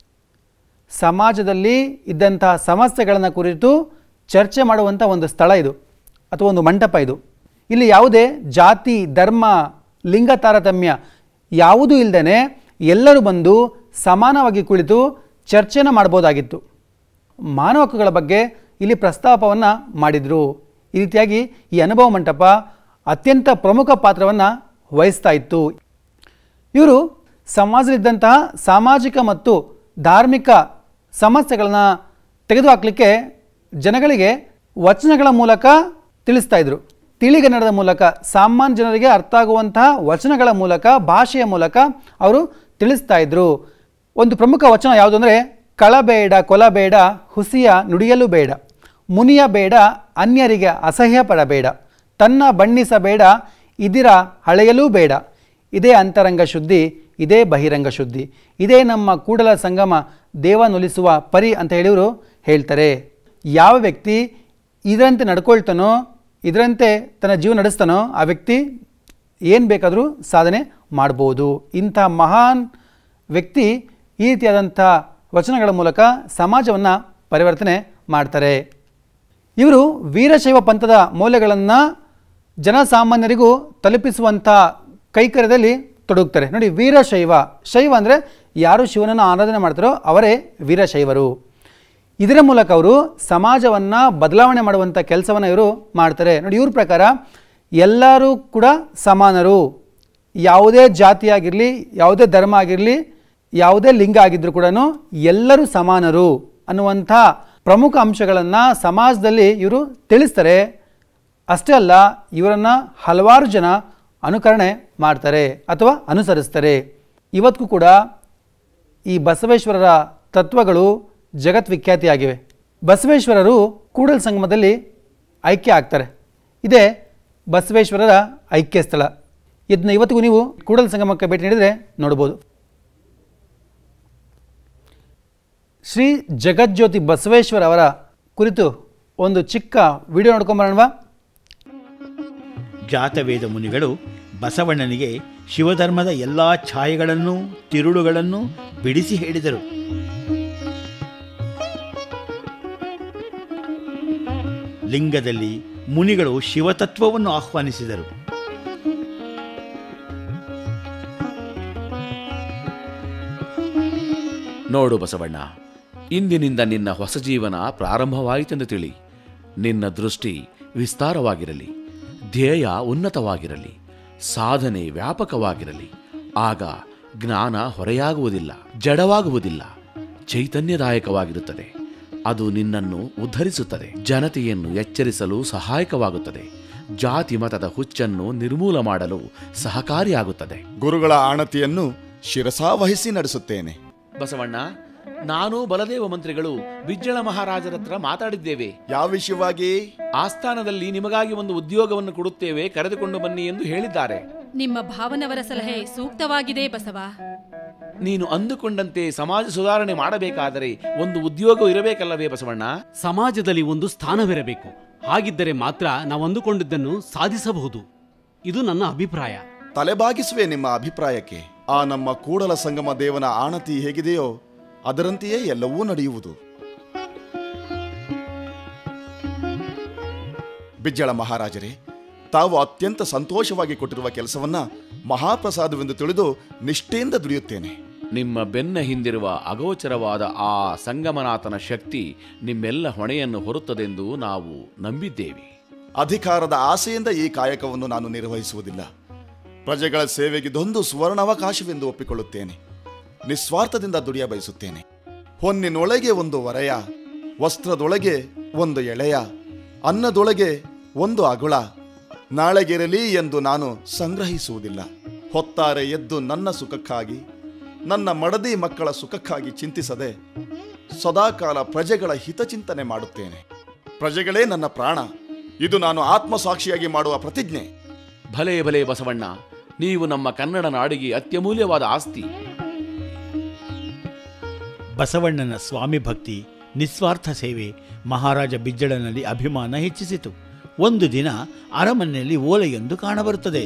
ಸಮಾಜದಲ್ಲಿ ಇದ್ದಂತಹ ಸಮಸ್ಯೆಗಳನ್ನು ಕುರಿತು ಚರ್ಚೆ ಮಾಡುವಂಥ ಒಂದು ಸ್ಥಳ ಇದು ಅಥವಾ ಒಂದು ಮಂಟಪ ಇದು ಇಲ್ಲಿ ಯಾವುದೇ ಜಾತಿ ಧರ್ಮ ಲಿಂಗ ತಾರತಮ್ಯ ಯಾವುದೂ ಇಲ್ಲದೇ ಎಲ್ಲರೂ ಬಂದು ಸಮಾನವಾಗಿ ಕುಳಿತು ಚರ್ಚೆನ ಮಾಡ್ಬೋದಾಗಿತ್ತು ಮಾನವ ಹಕ್ಕುಗಳ ಬಗ್ಗೆ ಇಲ್ಲಿ ಪ್ರಸ್ತಾಪವನ್ನು ಮಾಡಿದರು ಈ ರೀತಿಯಾಗಿ ಈ ಅನುಭವ ಮಂಟಪ ಅತ್ಯಂತ ಪ್ರಮುಖ ಪಾತ್ರವನ್ನು ವಹಿಸ್ತಾ ಇತ್ತು ಇವರು ಸಮಾಜದಲ್ಲಿದ್ದಂತಹ ಸಾಮಾಜಿಕ ಮತ್ತು ಧಾರ್ಮಿಕ ಸಮಸ್ಯೆಗಳನ್ನು ತೆಗೆದುಹಾಕಲಿಕ್ಕೆ ಜನಗಳಿಗೆ ವಚನಗಳ ಮೂಲಕ ತಿಳಿಸ್ತಾ ಇದ್ರು ತಿಳಿಗನ್ನಡದ ಮೂಲಕ ಸಾಮಾನ್ಯ ಜನರಿಗೆ ಅರ್ಥ ಆಗುವಂತಹ ವಚನಗಳ ಮೂಲಕ ಭಾಷೆಯ ಮೂಲಕ ಅವರು ತಿಳಿಸ್ತಾ ಇದ್ರು ಒಂದು ಪ್ರಮುಖ ವಚನ ಯಾವುದು ಅಂದರೆ ಕಳಬೇಡ ಕೊಲಬೇಡ ಹುಸಿಯ ನುಡಿಯಲು ಬೇಡ ಮುನಿಯ ಬೇಡ ಅನ್ಯರಿಗೆ ಅಸಹ್ಯ ಪಡಬೇಡ ತನ್ನ ಬಣ್ಣಿಸಬೇಡ ಇದಿರ ಹಳೆಯಲೂ ಬೇಡ ಇದೇ ಅಂತರಂಗ ಶುದ್ಧಿ ಇದೇ ಬಹಿರಂಗ ಶುದ್ಧಿ ಇದೇ ನಮ್ಮ ಕೂಡಲ ಸಂಗಮ ದೇವನೊಲಿಸುವ ಪರಿ ಅಂತ ಹೇಳಿವರು ಹೇಳ್ತಾರೆ ಯಾವ ವ್ಯಕ್ತಿ ಇದರಂತೆ ನಡ್ಕೊಳ್ತಾನೋ ಇದರಂತೆ ತನ್ನ ಜೀವ ನಡೆಸ್ತಾನೋ ಆ ವ್ಯಕ್ತಿ ಏನು ಬೇಕಾದರೂ ಸಾಧನೆ ಮಾಡ್ಬೋದು ಇಂಥ ಮಹಾನ್ ವ್ಯಕ್ತಿ ಈ ರೀತಿಯಾದಂಥ ವಚನಗಳ ಮೂಲಕ ಸಮಾಜವನ್ನು ಪರಿವರ್ತನೆ ಮಾಡ್ತಾರೆ ಇವರು ವೀರಶೈವ ಪಂಥದ ಮೌಲ್ಯಗಳನ್ನು ಜನಸಾಮಾನ್ಯರಿಗೂ ತಲುಪಿಸುವಂಥ ಕೈಕರ್ಯದಲ್ಲಿ ತೊಡಗುತ್ತಾರೆ ನೋಡಿ ವೀರಶೈವ ಶೈವ ಅಂದರೆ ಯಾರು ಶಿವನನ್ನು ಆರಾಧನೆ ಮಾಡ್ತಾರೋ ಅವರೇ ವೀರಶೈವರು ಇದರ ಮೂಲಕ ಅವರು ಸಮಾಜವನ್ನು ಬದಲಾವಣೆ ಮಾಡುವಂಥ ಕೆಲಸವನ್ನು ಇವರು ಮಾಡ್ತಾರೆ ನೋಡಿ ಇವ್ರ ಪ್ರಕಾರ ಎಲ್ಲರೂ ಕೂಡ ಸಮಾನರು ಯಾವುದೇ ಜಾತಿ ಆಗಿರಲಿ ಯಾವುದೇ ಧರ್ಮ ಆಗಿರಲಿ ಯಾವುದೇ ಲಿಂಗ ಆಗಿದ್ದರೂ ಕೂಡ ಎಲ್ಲರೂ ಸಮಾನರು ಅನ್ನುವಂಥ ಪ್ರಮುಖ ಅಂಶಗಳನ್ನು ಸಮಾಜದಲ್ಲಿ ಇವರು ತಿಳಿಸ್ತಾರೆ ಅಷ್ಟೇ ಅಲ್ಲ ಇವರನ್ನು ಹಲವಾರು ಜನ ಅನುಕರಣೆ ಮಾಡ್ತಾರೆ ಅಥವಾ ಅನುಸರಿಸ್ತಾರೆ ಇವತ್ತಿಗೂ ಕೂಡ ಈ ಬಸವೇಶ್ವರರ ತತ್ವಗಳು ಜಗತ್ವಿಖ್ಯಾತಿಯಾಗಿವೆ ಬಸವೇಶ್ವರರು ಕೂಡಲ ಸಂಗಮದಲ್ಲಿ ಐಕ್ಯ ಆಗ್ತಾರೆ ಇದೇ ಬಸವೇಶ್ವರರ ಐಕ್ಯ ಸ್ಥಳ ಇದನ್ನ ಇವತ್ತಿಗೂ ನೀವು ಕೂಡಲ ಸಂಗಮಕ್ಕೆ ಭೇಟಿ ನೀಡಿದರೆ ನೋಡ್ಬೋದು ಶ್ರೀ ಜಗಜ್ಯೋತಿ ಬಸವೇಶ್ವರ ಅವರ ಕುರಿತು ಒಂದು ಚಿಕ್ಕ ವಿಡಿಯೋ ನೋಡ್ಕೊಂಬರೋಣವಾ ಜಾತವೇದ ಮುನಿಗಳು ಬಸವಣ್ಣನಿಗೆ ಶಿವಧರ್ಮದ ಎಲ್ಲ ಛಾಯೆಗಳನ್ನು ತಿರುಳುಗಳನ್ನು ಬಿಡಿಸಿ ಹೇಳಿದರು ಲಿಂಗದಲ್ಲಿ ಮುನಿಗಳು ಶಿವತತ್ವವನ್ನು ಆಹ್ವಾನಿಸಿದರು ನೋಡು ಬಸವಣ್ಣ ಇಂದಿನಿಂದ ನಿನ್ನ ಹೊಸ ಜೀವನ ಪ್ರಾರಂಭವಾಯಿತೆಂದು ತಿಳಿ ನಿನ್ನ ದೃಷ್ಟಿ ವಿಸ್ತಾರವಾಗಿರಲಿ ಧ್ಯೇಯ ಉನ್ನತವಾಗಿರಲಿ ಸಾಧನೆ ವ್ಯಾಪಕವಾಗಿರಲಿ ಆಗ ಜ್ಞಾನ ಹೊರೆಯಾಗುವುದಿಲ್ಲ ಜಡವಾಗುವುದಿಲ್ಲ ಚೈತನ್ಯದಾಯಕವಾಗಿರುತ್ತದೆ ಅದು ನಿನ್ನನ್ನು ಉದ್ಧರಿಸುತ್ತದೆ ಜನತೆಯನ್ನು ಎಚ್ಚರಿಸಲು ಸಹಾಯಕವಾಗುತ್ತದೆ ಜಾತಿ ಮತದ ಹುಚ್ಚನ್ನು ನಿರ್ಮೂಲ ಮಾಡಲು ಸಹಕಾರಿಯಾಗುತ್ತದೆ ಗುರುಗಳ ಆಣತಿಯನ್ನು ಶಿರಸಾವಹಿಸಿ ನಡೆಸುತ್ತೇನೆ ಬಸವಣ್ಣ ನಾನು ಬಲದೇವ ಮಂತ್ರಿಗಳು ಬಿಜ್ಜಳ ಮಹಾರಾಜರ ಹತ್ರ ಮಾತಾಡಿದ್ದೇವೆ ಯಾವ ವಿಷಯವಾಗಿ ಆಸ್ಥಾನದಲ್ಲಿ ನಿಮಗಾಗಿ ಒಂದು ಉದ್ಯೋಗವನ್ನು ಕೊಡುತ್ತೇವೆ ಕರೆದುಕೊಂಡು ಬನ್ನಿ ಎಂದು ಹೇಳಿದ್ದಾರೆ ನಿಮ್ಮ ಭಾವನವರ ಸಲಹೆ ಸೂಕ್ತವಾಗಿದೆ ಬಸವ ನೀನು ಅಂದುಕೊಂಡಂತೆ ಸಮಾಜ ಸುಧಾರಣೆ ಮಾಡಬೇಕಾದರೆ ಒಂದು ಉದ್ಯೋಗ ಇರಬೇಕಲ್ಲವೇ ಬಸವಣ್ಣ ಸಮಾಜದಲ್ಲಿ ಒಂದು ಸ್ಥಾನವಿರಬೇಕು ಹಾಗಿದ್ದರೆ ಮಾತ್ರ ನಾವು ಅಂದುಕೊಂಡಿದ್ದನ್ನು ಸಾಧಿಸಬಹುದು ಇದು ನನ್ನ ಅಭಿಪ್ರಾಯ ತಲೆಬಾಗಿಸುವೆ ನಿಮ್ಮ ಅಭಿಪ್ರಾಯಕ್ಕೆ ಆ ನಮ್ಮ ಕೂಡಲ ಸಂಗಮ ದೇವನ ಆಣತಿ ಹೇಗಿದೆಯೋ ಅದರಂತೆಯೇ ಎಲ್ಲವೂ ನಡೆಯುವುದು ಬಿಜ್ಜಳ ಮಹಾರಾಜರೇ ತಾವು ಅತ್ಯಂತ ಸಂತೋಷವಾಗಿ ಕೊಟ್ಟಿರುವ ಕೆಲಸವನ್ನ ಮಹಾಪ್ರಸಾದವೆಂದು ತಿಳಿದು ನಿಷ್ಠೆಯಿಂದ ದುಡಿಯುತ್ತೇನೆ ನಿಮ್ಮ ಬೆನ್ನ ಹಿಂದಿರುವ ಅಗೋಚರವಾದ ಆ ಸಂಗಮನಾಥನ ಶಕ್ತಿ ನಿಮ್ಮೆಲ್ಲ ಹೊಣೆಯನ್ನು ಹೊರುತ್ತದೆಂದು ನಾವು ನಂಬಿದ್ದೇವೆ ಅಧಿಕಾರದ ಆಸೆಯಿಂದ ಈ ಕಾಯಕವನ್ನು ನಾನು ನಿರ್ವಹಿಸುವುದಿಲ್ಲ ಪ್ರಜೆಗಳ ಸೇವೆಗಿದೊಂದು ಸುವರ್ಣಾವಕಾಶವೆಂದು ಒಪ್ಪಿಕೊಳ್ಳುತ್ತೇನೆ ನಿಸ್ವಾರ್ಥದಿಂದ ದುಡಿಯ ಬಯಸುತ್ತೇನೆ ಹೊನ್ನಿನೊಳಗೆ ಒಂದು ವರಯ ವಸ್ತ್ರದೊಳಗೆ ಒಂದು ಎಳೆಯ ಅನ್ನದೊಳಗೆ ಒಂದು ಅಗುಳ ನಾಳೆಗಿರಲಿ ಎಂದು ನಾನು ಸಂಗ್ರಹಿಸುವುದಿಲ್ಲ ಹೊತ್ತಾರೆ ಎದ್ದು ನನ್ನ ಸುಖಕ್ಕಾಗಿ ನನ್ನ ಮಡದಿ ಮಕ್ಕಳ ಸುಖಕ್ಕಾಗಿ ಚಿಂತಿಸದೆ ಸದಾಕಾಲ ಪ್ರಜೆಗಳ ಹಿತಚಿಂತನೆ ಮಾಡುತ್ತೇನೆ ಪ್ರಜೆಗಳೇ ನನ್ನ ಪ್ರಾಣ ಇದು ನಾನು ಆತ್ಮಸಾಕ್ಷಿಯಾಗಿ ಮಾಡುವ ಪ್ರತಿಜ್ಞೆ ಭಲೇ ಭಲೇ ಬಸವಣ್ಣ ನೀವು ನಮ್ಮ ಕನ್ನಡ ನಾಡಿಗೆ ಅತ್ಯಮೂಲ್ಯವಾದ ಆಸ್ತಿ ಬಸವಣ್ಣನ ಸ್ವಾಮಿ ಭಕ್ತಿ ನಿಸ್ವಾರ್ಥ ಸೇವೆ ಮಹಾರಾಜ ಬಿಜ್ಜಳನಲ್ಲಿ ಅಭಿಮಾನ ಹೆಚ್ಚಿಸಿತು ಒಂದು ದಿನ ಅರಮನೆಯಲ್ಲಿ ಓಲೆಯೊಂದು ಕಾಣಬರುತ್ತದೆ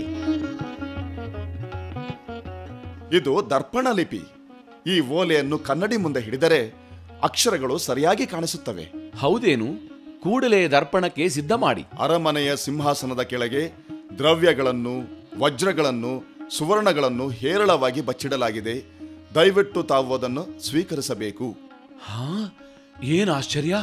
ಇದು ದರ್ಪಣ ಲಿಪಿ ಈ ಓಲೆಯನ್ನು ಕನ್ನಡಿ ಮುಂದೆ ಹಿಡಿದರೆ ಅಕ್ಷರಗಳು ಸರಿಯಾಗಿ ಕಾಣಿಸುತ್ತವೆ ಹೌದೇನು ಕೂಡಲೇ ದರ್ಪಣಕ್ಕೆ ಸಿದ್ಧ ಮಾಡಿ ಅರಮನೆಯ ಸಿಂಹಾಸನದ ಕೆಳಗೆ ದ್ರವ್ಯಗಳನ್ನು ವಜ್ರಗಳನ್ನು ಸುವರ್ಣಗಳನ್ನು ಹೇರಳವಾಗಿ ಬಚ್ಚಿಡಲಾಗಿದೆ ದಯವಿಟ್ಟು ತಾವು ಅದನ್ನು ಸ್ವೀಕರಿಸಬೇಕು ಹಾ ಏನ್ ಆಶ್ಚರ್ಯ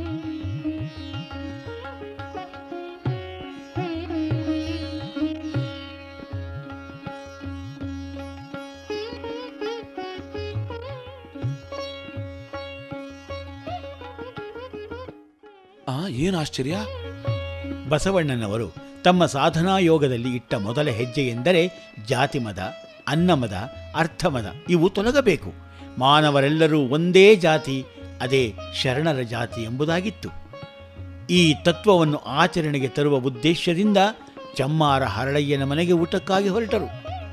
ಆ ಏನ್ ಆಶ್ಚರ್ಯ ಬಸವಣ್ಣನವರು ತಮ್ಮ ಸಾಧನಾ ಯೋಗದಲ್ಲಿ ಇಟ್ಟ ಮೊದಲ ಹೆಜ್ಜೆ ಎಂದರೆ ಜಾತಿಮದ ಅನ್ನಮದ ಅರ್ಥಮದ ಇವು ತೊಲಗಬೇಕು ಮಾನವರೆಲ್ಲರೂ ಒಂದೇ ಜಾತಿ ಅದೇ ಶರಣರ ಜಾತಿ ಎಂಬುದಾಗಿತ್ತು ಈ ತತ್ವವನ್ನು ಆಚರಣೆಗೆ ತರುವ ಉದ್ದೇಶದಿಂದ ಚಮ್ಮಾರ ಹರಳಯ್ಯನ ಮನೆಗೆ ಊಟಕ್ಕಾಗಿ ಹೊರಟರು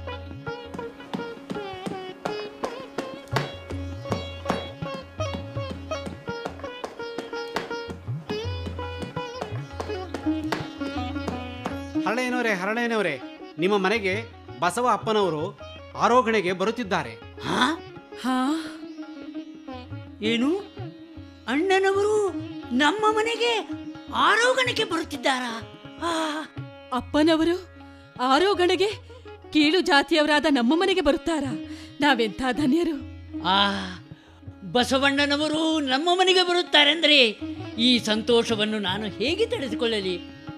ಹರಳೆಯನವರೇ ಹರಳೆಯನವರೇ ನಿಮ್ಮ ಮನೆಗೆ ಬಸವ ಅಪ್ಪನವರು ಆರೋಹಣೆಗೆ ಬರುತ್ತಿದ್ದಾರೆ ಹಾ ಹಾ ಏನು ಅಣ್ಣನವರು ನಮ್ಮ ಮನೆಗೆ ಆರೋಗಣಕ್ಕೆ ಬರುತ್ತಿದ್ದಾರಾ ಆ, ಅಪ್ಪನವರು ಆರೋಗಣೆಗೆ ಕೀಳು ಜಾತಿಯವರಾದ ನಮ್ಮ ಮನೆಗೆ ಬರುತ್ತಾರಾ ನಾವೆಂಥ ಧನ್ಯರು ಆ ಬಸವಣ್ಣನವರು ನಮ್ಮ ಮನೆಗೆ ಬರುತ್ತಾರೆಂದರೆ ಈ ಸಂತೋಷವನ್ನು ನಾನು ಹೇಗೆ ತಡೆದುಕೊಳ್ಳಲಿ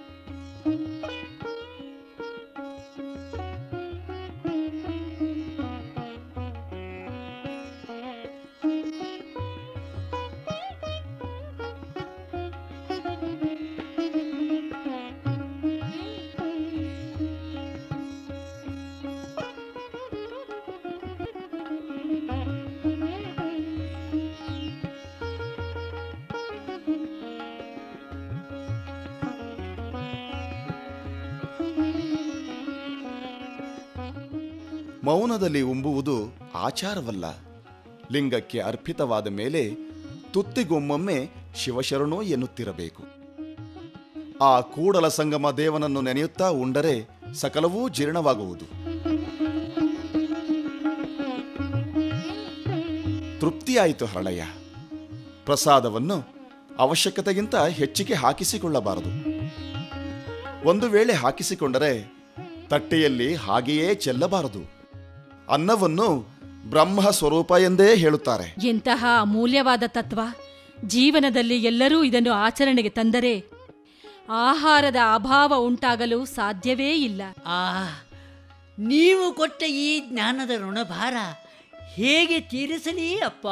ಮೌನದಲ್ಲಿ ಉಂಬುವುದು ಆಚಾರವಲ್ಲ ಲಿಂಗಕ್ಕೆ ಅರ್ಪಿತವಾದ ಮೇಲೆ ತುತ್ತಿಗೊಮ್ಮೊಮ್ಮೆ ಶಿವಶರಣೋ ಎನ್ನುತ್ತಿರಬೇಕು ಆ ಕೂಡಲ ಸಂಗಮ ದೇವನನ್ನು ನೆನೆಯುತ್ತಾ ಉಂಡರೆ ಸಕಲವೂ ಜೀರ್ಣವಾಗುವುದು ತೃಪ್ತಿಯಾಯಿತು ಹರಳಯ್ಯ ಪ್ರಸಾದವನ್ನು ಅವಶ್ಯಕತೆಗಿಂತ ಹೆಚ್ಚಿಗೆ ಹಾಕಿಸಿಕೊಳ್ಳಬಾರದು ಒಂದು ವೇಳೆ ಹಾಕಿಸಿಕೊಂಡರೆ ತಟ್ಟೆಯಲ್ಲಿ ಹಾಗೆಯೇ ಚೆಲ್ಲಬಾರದು ಅನ್ನವನ್ನು ಬ್ರಹ್ಮ ಸ್ವರೂಪ ಎಂದೇ ಹೇಳುತ್ತಾರೆ ಎಂತಹ ಅಮೂಲ್ಯವಾದ ತತ್ವ ಜೀವನದಲ್ಲಿ ಎಲ್ಲರೂ ಇದನ್ನು ಆಚರಣೆಗೆ ತಂದರೆ ಆಹಾರದ ಅಭಾವ ಉಂಟಾಗಲು ಸಾಧ್ಯವೇ ಇಲ್ಲ ಆ ನೀವು ಕೊಟ್ಟ ಈ ಜ್ಞಾನದ ಋಣಭಾರ ಹೇಗೆ ತೀರಿಸಲಿ ಅಪ್ಪ